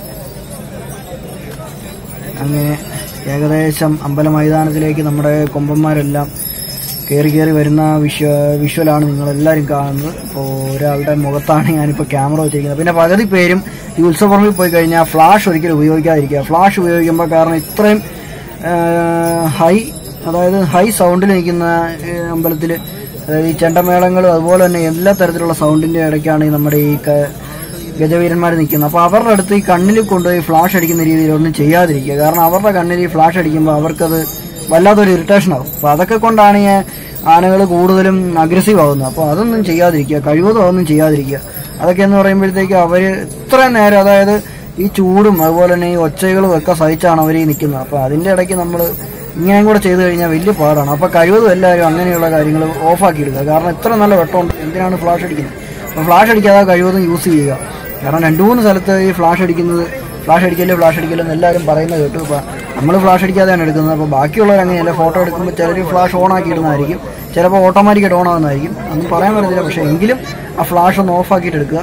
അങ്ങനെ ഏകദേശം അമ്പല മൈതാനത്തിലേക്ക് നമ്മുടെ കൊമ്പന്മാരെല്ലാം കയറി കയറി വരുന്ന വിഷ്വ വിഷ്വലാണ് നിങ്ങളെല്ലാവരും കാണുന്നത് അപ്പോൾ ഒരാളുടെ മുഖത്താണ് ഞാനിപ്പോൾ ക്യാമറ വെച്ചിരിക്കുന്നത് പിന്നെ പകുതി പേരും ഈ ഉത്സവപ്പറമ്പിൽ പോയി കഴിഞ്ഞാൽ ഫ്ലാഷ് ഒരിക്കലും ഉപയോഗിക്കാതിരിക്കുക ഫ്ലാഷ് ഉപയോഗിക്കുമ്പോൾ കാരണം ഇത്രയും ഹൈ അതായത് ഹൈ സൗണ്ടിൽ നിൽക്കുന്ന അമ്പലത്തിൽ അതായത് ഈ ചെണ്ടമേളങ്ങളും അതുപോലെ തന്നെ എല്ലാ തരത്തിലുള്ള സൗണ്ടിൻ്റെ ഇടയ്ക്കാണ് ഈ നമ്മുടെ ഈ ക- ഗജവീരന്മാർ നിൽക്കുന്നത് അപ്പോൾ അവരുടെ അടുത്ത് ഈ കണ്ണിൽ കൊണ്ടുപോയി ഫ്ലാഷ് അടിക്കുന്ന രീതിയിൽ ഒന്നും ചെയ്യാതിരിക്കുക കാരണം അവരുടെ കണ്ണിൽ ഈ ഫ്ലാഷ് അടിക്കുമ്പോൾ അവർക്കത് വല്ലാത്തൊരു ഇറിറ്റേഷൻ ആവും അപ്പോൾ അതൊക്കെ കൊണ്ടാണ് ഈ ആനകൾ കൂടുതലും അഗ്രസീവ് ആവുന്നത് അപ്പോൾ അതൊന്നും ചെയ്യാതിരിക്കുക കഴിവതും അതൊന്നും ചെയ്യാതിരിക്കുക അതൊക്കെ എന്ന് പറയുമ്പോഴത്തേക്ക് അവർ ഇത്ര നേരം അതായത് ഈ ചൂടും അതുപോലെ തന്നെ ഈ ഒച്ചകളും ഒക്കെ സഹിച്ചാണ് അവർ ഈ നിൽക്കുന്നത് അപ്പോൾ അതിൻ്റെ ഇടയ്ക്ക് നമ്മൾ ഇങ്ങനെയും കൂടെ ചെയ്തു കഴിഞ്ഞാൽ വലിയ പാടാണ് അപ്പോൾ കഴിവതും എല്ലാവരും അങ്ങനെയുള്ള കാര്യങ്ങൾ ഓഫാക്കി എടുക്കുക കാരണം ഇത്ര നല്ല വെട്ടമുണ്ട് എന്തിനാണ് ഫ്ലാഷ് അടിക്കുന്നത് അപ്പോൾ ഫ്ലാഷ് അടിക്കാതെ കഴിവതും യൂസ് ചെയ്യുക കാരണം രണ്ട് മൂന്ന് സ്ഥലത്ത് ഈ ഫ്ലാഷ് അടിക്കുന്നത് ഫ്ലാഷ് അടിക്കല്ലേ ഫ്ലാഷ് അടിക്കല്ലേ എന്ന് എല്ലാവരും പറയുന്നത് കേട്ടു ഇപ്പോൾ നമ്മൾ ഫ്ലാഷ് അടിക്കാതെയാണ് എടുക്കുന്നത് അപ്പോൾ ബാക്കിയുള്ളവർ അങ്ങനെയല്ല ഫോട്ടോ എടുക്കുമ്പോൾ ചിലർ ഫ്ലാഷ് ഓൺ ആക്കി ഇടുന്നതായിരിക്കും ചിലപ്പോൾ ഓട്ടോമാറ്റിക്കായിട്ട് ഓൺ ആകുന്നതായിരിക്കും ഒന്നും പറയാൻ പറ്റത്തില്ല പക്ഷേ എങ്കിലും ആ ഫ്ലാഷ് ഒന്ന് ഓഫ് ആക്കിയിട്ട് എടുക്കുക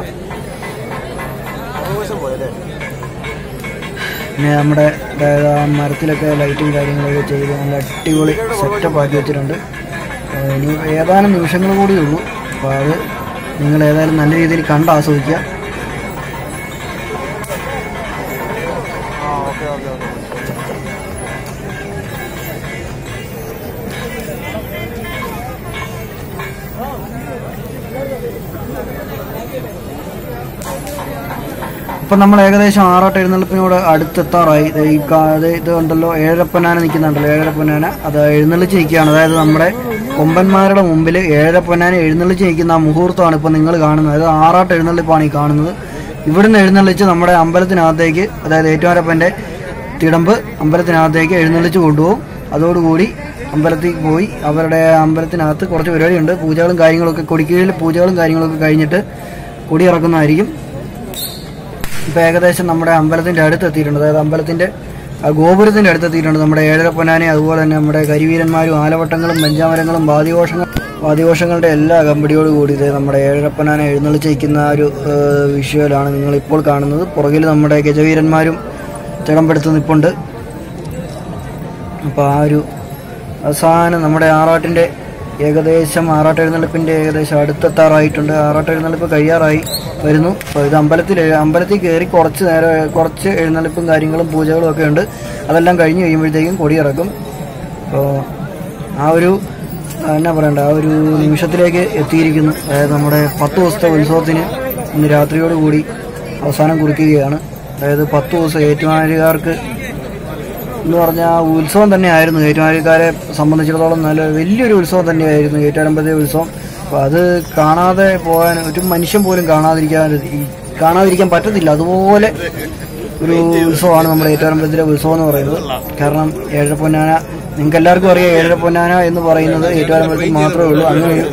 പിന്നെ നമ്മുടെ അതായത് ആ മരത്തിലൊക്കെ ലൈറ്റും കാര്യങ്ങളൊക്കെ ചെയ്ത് നല്ല അടിപൊളി സെറ്റപ്പ് ആക്കി വെച്ചിട്ടുണ്ട് ഏഹ് ഇനി ഏതാനും നിമിഷങ്ങൾ കൂടിയേ ഉള്ളൂ അപ്പോൾ അത് നിങ്ങൾ ഏതായാലും നല്ല രീതിയിൽ കണ്ട് ആസ്വദിക്കുക ഇപ്പം നമ്മൾ ഏകദേശം ആറാട്ട് എഴുന്നള്ളിപ്പിനോട് അടുത്തെത്താറായി ദേ ഈ കാ- ദേ ഇത് ഉണ്ടല്ലോ ഏഴരപ്പനാന നിൽക്കുന്നുണ്ടല്ലോ ഏഴരപ്പനാന അത് എഴുന്നള്ളിച്ച് നിൽക്കുകയാണ് അതായത് നമ്മുടെ കൊമ്പന്മാരുടെ മുമ്പിൽ ഏഴരപ്പനാന എഴുന്നള്ളിച്ച് നിൽക്കുന്ന ആ മുഹൂർത്തമാണ് ഇപ്പം നിങ്ങൾ കാണുന്നത് അതായത് ആറാട്ട് എഴുന്നള്ളിപ്പാണ് ഈ കാണുന്നത് ഇവിടുന്ന് എഴുന്നള്ളിച്ച് നമ്മുടെ അമ്പലത്തിനകത്തേക്ക് അതായത് ഏറ്റുമാരപ്പൻ്റെ തിടമ്പ് അമ്പലത്തിനകത്തേക്ക് എഴുന്നള്ളിച്ച് കൊണ്ടുപോകും അതോടുകൂടി അമ്പലത്തിൽ പോയി അവരുടെ അമ്പലത്തിനകത്ത് കുറച്ച് പരിപാടിയുണ്ട് പൂജകളും കാര്യങ്ങളൊക്കെ കൊടിക്കീഴിൽ പൂജകളും കാര്യങ്ങളൊക്കെ കഴിഞ്ഞിട്ട് കൊടി ഇറക്കുന്നതായിരിക്കും ഇപ്പൊ ഏകദേശം നമ്മുടെ അമ്പലത്തിന്റെ അടുത്ത് എത്തിയിട്ടുണ്ട് അതായത് അമ്പലത്തിന്റെ ആ ഗോപുരത്തിന്റെ അടുത്ത് എത്തിയിട്ടുണ്ട് നമ്മുടെ ഏഴര പൊന്നാനെ അതുപോലെ തന്നെ നമ്മുടെ കരിവീരന്മാരും ആലവട്ടങ്ങളും പഞ്ചാമരങ്ങളും വാദ്യഘോഷങ്ങൾ വാദ്യഘോഷങ്ങളുടെ എല്ലാ കമ്പടിയോട് കൂടി ഇത് നമ്മുടെ ഏഴരപ്പനാനെ എഴുന്നള്ളിച്ചിരിക്കുന്ന ഒരു ഏഹ്, വിഷ്വലാണ് നിങ്ങൾ ഇപ്പോൾ കാണുന്നത് പുറകിൽ നമ്മുടെ ഗജവീരന്മാരും തിടമ്പെടുത്ത് നിൽപ്പുണ്ട് അപ്പോൾ ആ ഒരു അവസാനം നമ്മുടെ ആറാട്ടിൻ്റെ ഏകദേശം ആറാട്ട് എഴുന്നള്ളിപ്പിൻ്റെ ഏകദേശം അടുത്തെത്താറായിട്ടുണ്ട് ആറാട്ട് എഴുന്നള്ളിപ്പ് കഴിയാറായി വരുന്നു അപ്പോൾ ഇത് അമ്പലത്തിൽ അമ്പലത്തിൽ കയറി കുറച്ച് നേരം കുറച്ച് എഴുന്നള്ളിപ്പും കാര്യങ്ങളും പൂജകളും ഒക്കെ ഉണ്ട് അതെല്ലാം കഴിഞ്ഞ് കഴിയുമ്പോഴത്തേക്കും കൊടിയിറക്കും അപ്പോൾ ആ ഒരു ആ, എന്നാ പറയണ്ട ആ ഒരു നിമിഷത്തിലേക്ക് എത്തിയിരിക്കുന്നു അതായത് നമ്മുടെ പത്ത് ദിവസത്തെ ഉത്സവത്തിന് ഇന്ന് രാത്രിയോടുകൂടി അവസാനം കുറിക്കുകയാണ് അതായത് പത്ത് ദിവസം ഏറ്റുമാനക്കാർക്ക് എന്ന് പറഞ്ഞാൽ ആ ഉത്സവം തന്നെയായിരുന്നു ഏറ്റുമാനക്കാരെ സംബന്ധിച്ചിടത്തോളം നല്ല വലിയൊരു ഉത്സവം തന്നെയായിരുന്നു ഏറ്റുമാനമ്പതി ഉത്സവം അപ്പോൾ അത് കാണാതെ പോകാൻ ഒരു മനുഷ്യൻ പോലും കാണാതിരിക്കാൻ കാണാതിരിക്കാൻ പറ്റത്തില്ല അതുപോലെ ഒരു ഉത്സവമാണ് നമ്മുടെ ഏറ്റുമാനമ്പലത്തിലെ ഉത്സവം എന്ന് പറയുന്നത് കാരണം ഏഴര പൊന്നാന നിങ്ങൾക്ക് എല്ലാവർക്കും അറിയാം ഏഴര പൊന്നാന എന്ന് പറയുന്നത് ഏറ്റുമാനമ്പലത്തിൽ മാത്രമേ ഉള്ളൂ അങ്ങനെ ഒരു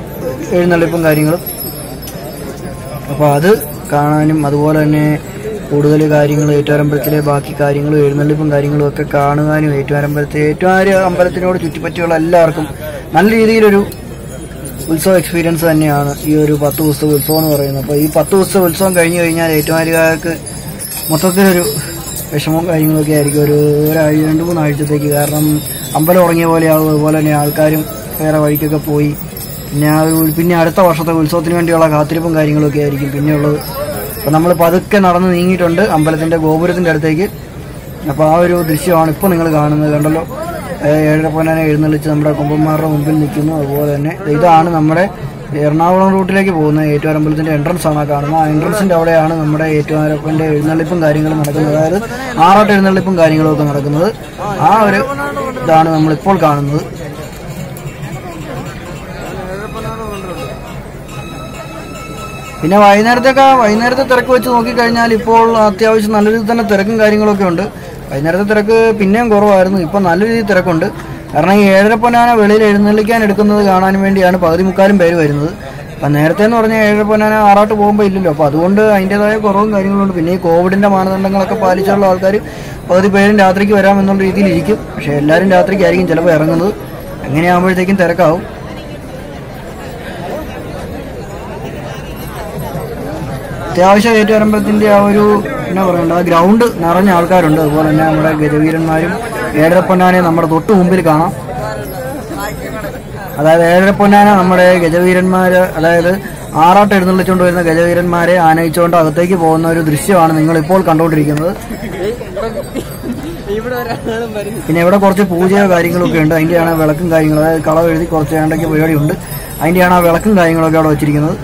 എഴുന്നള്ളിപ്പും കാര്യങ്ങളും അപ്പോൾ അത് കാണാനും അതുപോലെ തന്നെ കൂടുതൽ കാര്യങ്ങൾ ഏറ്റുവാരമ്പലത്തിലെ ബാക്കി കാര്യങ്ങളും എഴുന്നള്ളിപ്പും കാര്യങ്ങളും ഒക്കെ കാണുവാനും ഏറ്റുവാരമ്പലത്തെ ഏറ്റുവാര അമ്പലത്തിനോട് ചുറ്റിപ്പറ്റിയുള്ള എല്ലാവർക്കും നല്ല രീതിയിലൊരു ഉത്സവ എക്സ്പീരിയൻസ് തന്നെയാണ് ഈ ഒരു പത്ത് ദിവസത്തെ ഉത്സവം എന്ന് പറയുന്നത് അപ്പോൾ ഈ പത്ത് ദിവസത്തെ ഉത്സവം കഴിഞ്ഞു കഴിഞ്ഞാൽ ഏറ്റുമാരുകാർക്ക് മൊത്തത്തിലൊരു വിഷമവും കാര്യങ്ങളൊക്കെ ആയിരിക്കും ഒരു ഒരാഴ്ച രണ്ട് മൂന്നാഴ്ചത്തേക്ക് കാരണം അമ്പലം ഉറങ്ങിയ പോലെ ആവും അതുപോലെ തന്നെ ആൾക്കാരും വേറെ വഴിക്കൊക്കെ പോയി പിന്നെ ആ ഒരു പിന്നെ അടുത്ത വർഷത്തെ ഉത്സവത്തിന് വേണ്ടിയുള്ള കാത്തിരിപ്പും കാര്യങ്ങളൊക്കെ ആയിരിക്കും പിന്നെയുള്ളത് അപ്പോൾ നമ്മൾ പതുക്കെ നടന്ന് നീങ്ങിയിട്ടുണ്ട് അമ്പലത്തിൻ്റെ ഗോപുരത്തിൻ്റെ അടുത്തേക്ക് അപ്പോൾ ആ ഒരു ദൃശ്യമാണ് ഇപ്പോൾ നിങ്ങൾ കാണുന്നത് കണ്ടല്ലോ ഏഹ് ഏഴര പൊന്നാനെ എഴുന്നള്ളിച്ച് നമ്മുടെ കൊമ്പന്മാരുടെ മുമ്പിൽ നിൽക്കുന്നു അതുപോലെ തന്നെ ഇതാണ് നമ്മുടെ എറണാകുളം റൂട്ടിലേക്ക് പോകുന്ന ഏറ്റുവാരമ്പലത്തിന്റെ എൻട്രൻസ് ആണ് ആ കാണുന്നത് ആ എൻട്രൻസിന്റെ അവിടെയാണ് നമ്മുടെ ഏറ്റുവാരപ്പന്റെ എഴുന്നള്ളിപ്പും കാര്യങ്ങളും നടക്കുന്നത് അതായത് ആറാട്ട് എഴുന്നള്ളിപ്പും കാര്യങ്ങളും ഒക്കെ നടക്കുന്നത് ആ ഒരു ഇതാണ് നമ്മളിപ്പോൾ കാണുന്നത് പിന്നെ വൈകുന്നേരത്തൊക്കെ വൈകുന്നേരത്തെ തിരക്ക് വെച്ച് നോക്കിക്കഴിഞ്ഞാൽ ഇപ്പോൾ അത്യാവശ്യം നല്ല രീതിയിൽ തന്നെ തിരക്കും കാര്യങ്ങളൊക്കെ ഉണ്ട് വൈകുന്നേരത്തെ തിരക്ക് പിന്നെയും കുറവായിരുന്നു ഇപ്പം നല്ല രീതിയിൽ തിരക്കുണ്ട് കാരണം ഈ ഏഴര പൊന്നാന വെളിയിൽ എഴുന്നള്ളിക്കാൻ എടുക്കുന്നത് കാണാൻ വേണ്ടിയാണ് പകുതി മുക്കാലും പേര് വരുന്നത് അപ്പം നേരത്തെ എന്ന് പറഞ്ഞാൽ ഏഴര പൊന്നാന ആറാട്ട് പോകുമ്പോൾ ഇല്ലല്ലോ അപ്പോൾ അതുകൊണ്ട് അതിൻ്റെതായ കുറവും കാര്യങ്ങളുണ്ട് പിന്നെ ഈ കോവിഡിൻ്റെ മാനദണ്ഡങ്ങളൊക്കെ പാലിച്ചുള്ള ആൾക്കാർ പകുതി പേരും രാത്രിക്ക് വരാമെന്നുള്ള രീതിയിൽ ഇരിക്കും പക്ഷേ എല്ലാവരും രാത്രിക്കായിരിക്കും ചിലപ്പോൾ ഇറങ്ങുന്നത് അങ്ങനെയാകുമ്പോഴത്തേക്കും തിരക്കാവും അത്യാവശ്യം ഏറ്റുവരമ്പലത്തിന്റെ ആ ഒരു എന്നാ പറയണ്ട ആ ഗ്രൗണ്ട് നിറഞ്ഞ ആൾക്കാരുണ്ട് അതുപോലെ തന്നെ നമ്മുടെ ഗജവീരന്മാരും ഏഴരപ്പൊന്നാനെ നമ്മുടെ തൊട്ട് മുമ്പിൽ കാണാം അതായത് ഏഴരപ്പൊന്നാന നമ്മുടെ ഗജവീരന്മാര് അതായത് ആറാട്ട് എഴുന്നള്ളിച്ചുകൊണ്ട് വരുന്ന ഗജവീരന്മാരെ ആനയിച്ചുകൊണ്ട് അകത്തേക്ക് പോകുന്ന ഒരു ദൃശ്യമാണ് നിങ്ങൾ ഇപ്പോൾ കണ്ടുകൊണ്ടിരിക്കുന്നത് പിന്നെ ഇവിടെ കുറച്ച് പൂജയോ കാര്യങ്ങളൊക്കെ ഉണ്ട് അതിന്റെയാണ് വിളക്കും കാര്യങ്ങളും അതായത് കളവ് എഴുതി കുറച്ച് ഏണ്ടൊക്കെ പരിപാടിയുണ്ട് അതിന്റെയാണ് ആ വിളക്കും കാര്യങ്ങളൊക്കെ അവിടെ വെച്ചിരിക്കുന്നത്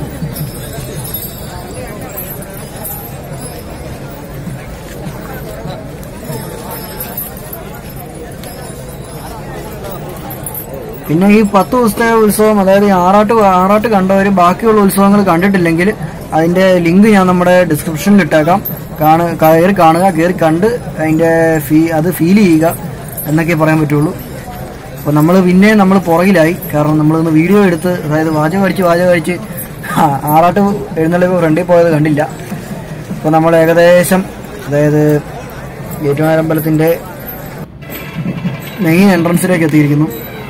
പിന്നെ ഈ പത്ത് ദിവസത്തെ ഉത്സവം അതായത് ഈ ആറാട്ട് ആറാട്ട് കണ്ടവർ ബാക്കിയുള്ള ഉത്സവങ്ങൾ കണ്ടിട്ടില്ലെങ്കിൽ അതിന്റെ ലിങ്ക് ഞാൻ നമ്മുടെ ഡിസ്ക്രിപ്ഷനിൽ ഇട്ടേക്കാം കാണു കയറി കാണുക കയറി കണ്ട് അതിന്റെ ഫീ അത് ഫീൽ ചെയ്യുക എന്നൊക്കെ പറയാൻ പറ്റുള്ളൂ അപ്പോൾ നമ്മൾ പിന്നെ നമ്മൾ പുറകിലായി കാരണം നമ്മളൊന്ന് വീഡിയോ എടുത്ത് അതായത് വാചകം അടിച്ച് വാചകം അടിച്ച് ആ, ആറാട്ട് എഴുന്നള്ളിപ്പ് ഫ്രണ്ടിൽ പോയത് കണ്ടില്ല അപ്പോൾ നമ്മൾ ഏകദേശം അതായത് ഏറ്റുമാരമ്പലത്തിൻ്റെ മെയിൻ എൻട്രൻസിലേക്ക് എത്തിയിരിക്കുന്നു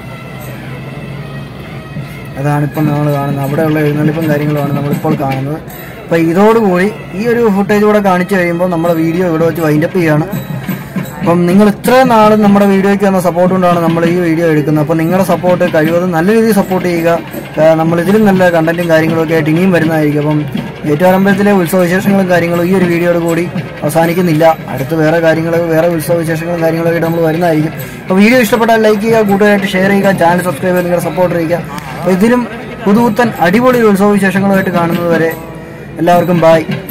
അതാണിപ്പം നമ്മൾ കാണുന്നത് അവിടെയുള്ള എഴുന്നള്ളിപ്പും കാര്യങ്ങളുമാണ് നമ്മളിപ്പോൾ കാണുന്നത് അപ്പോൾ ഇതോടുകൂടി ഈ ഒരു ഫുട്ടേജ് കൂടെ കാണിച്ചു കഴിയുമ്പോൾ നമ്മുടെ വീഡിയോ ഇവിടെ വെച്ച് വൈൻഡപ്പ് ചെയ്യാണ് അപ്പം നിങ്ങൾ ഇത്രയും നാളും നമ്മുടെ വീഡിയോയ്ക്ക് തന്ന സപ്പോർട്ട് കൊണ്ടാണ് നമ്മൾ ഈ വീഡിയോ എടുക്കുന്നത് അപ്പോൾ നിങ്ങളുടെ സപ്പോർട്ട് കഴിവതും നല്ല രീതിയിൽ സപ്പോർട്ട് ചെയ്യുക ആ, നമ്മൾ ഇതിലും നല്ല കണ്ടന്റും കാര്യങ്ങളൊക്കെ ആയിട്ട് ഇനിയും വരുന്നതായിരിക്കും അപ്പം ഏറ്റുവാരമ്പലത്തിലെ ഉത്സവ വിശേഷങ്ങളും കാര്യങ്ങളും ഈ ഒരു വീഡിയോയോട് കൂടി അവസാനിക്കുന്നില്ല അടുത്ത് വേറെ കാര്യങ്ങൾ വേറെ ഉത്സവ വിശേഷങ്ങളും കാര്യങ്ങളൊക്കെ ആയിട്ട് നമ്മൾ വരുന്നതായിരിക്കും അപ്പോൾ വീഡിയോ ഇഷ്ടപ്പെട്ടാൽ ലൈക്ക് ചെയ്യുക കൂട്ടുകാരായിട്ട് ഷെയർ ചെയ്യുക ചാനൽ സബ്സ്ക്രൈബ് ചെയ്ത് നിങ്ങളുടെ സപ്പോർട്ട് ചെയ്യുക അപ്പോൾ ഇതിലും പുതുപുത്തൻ അടിപൊളി ഉത്സവ വിശേഷങ്ങളുമായിട്ട് കാണുന്നത് വരെ എല്ലാവർക്കും ബായ്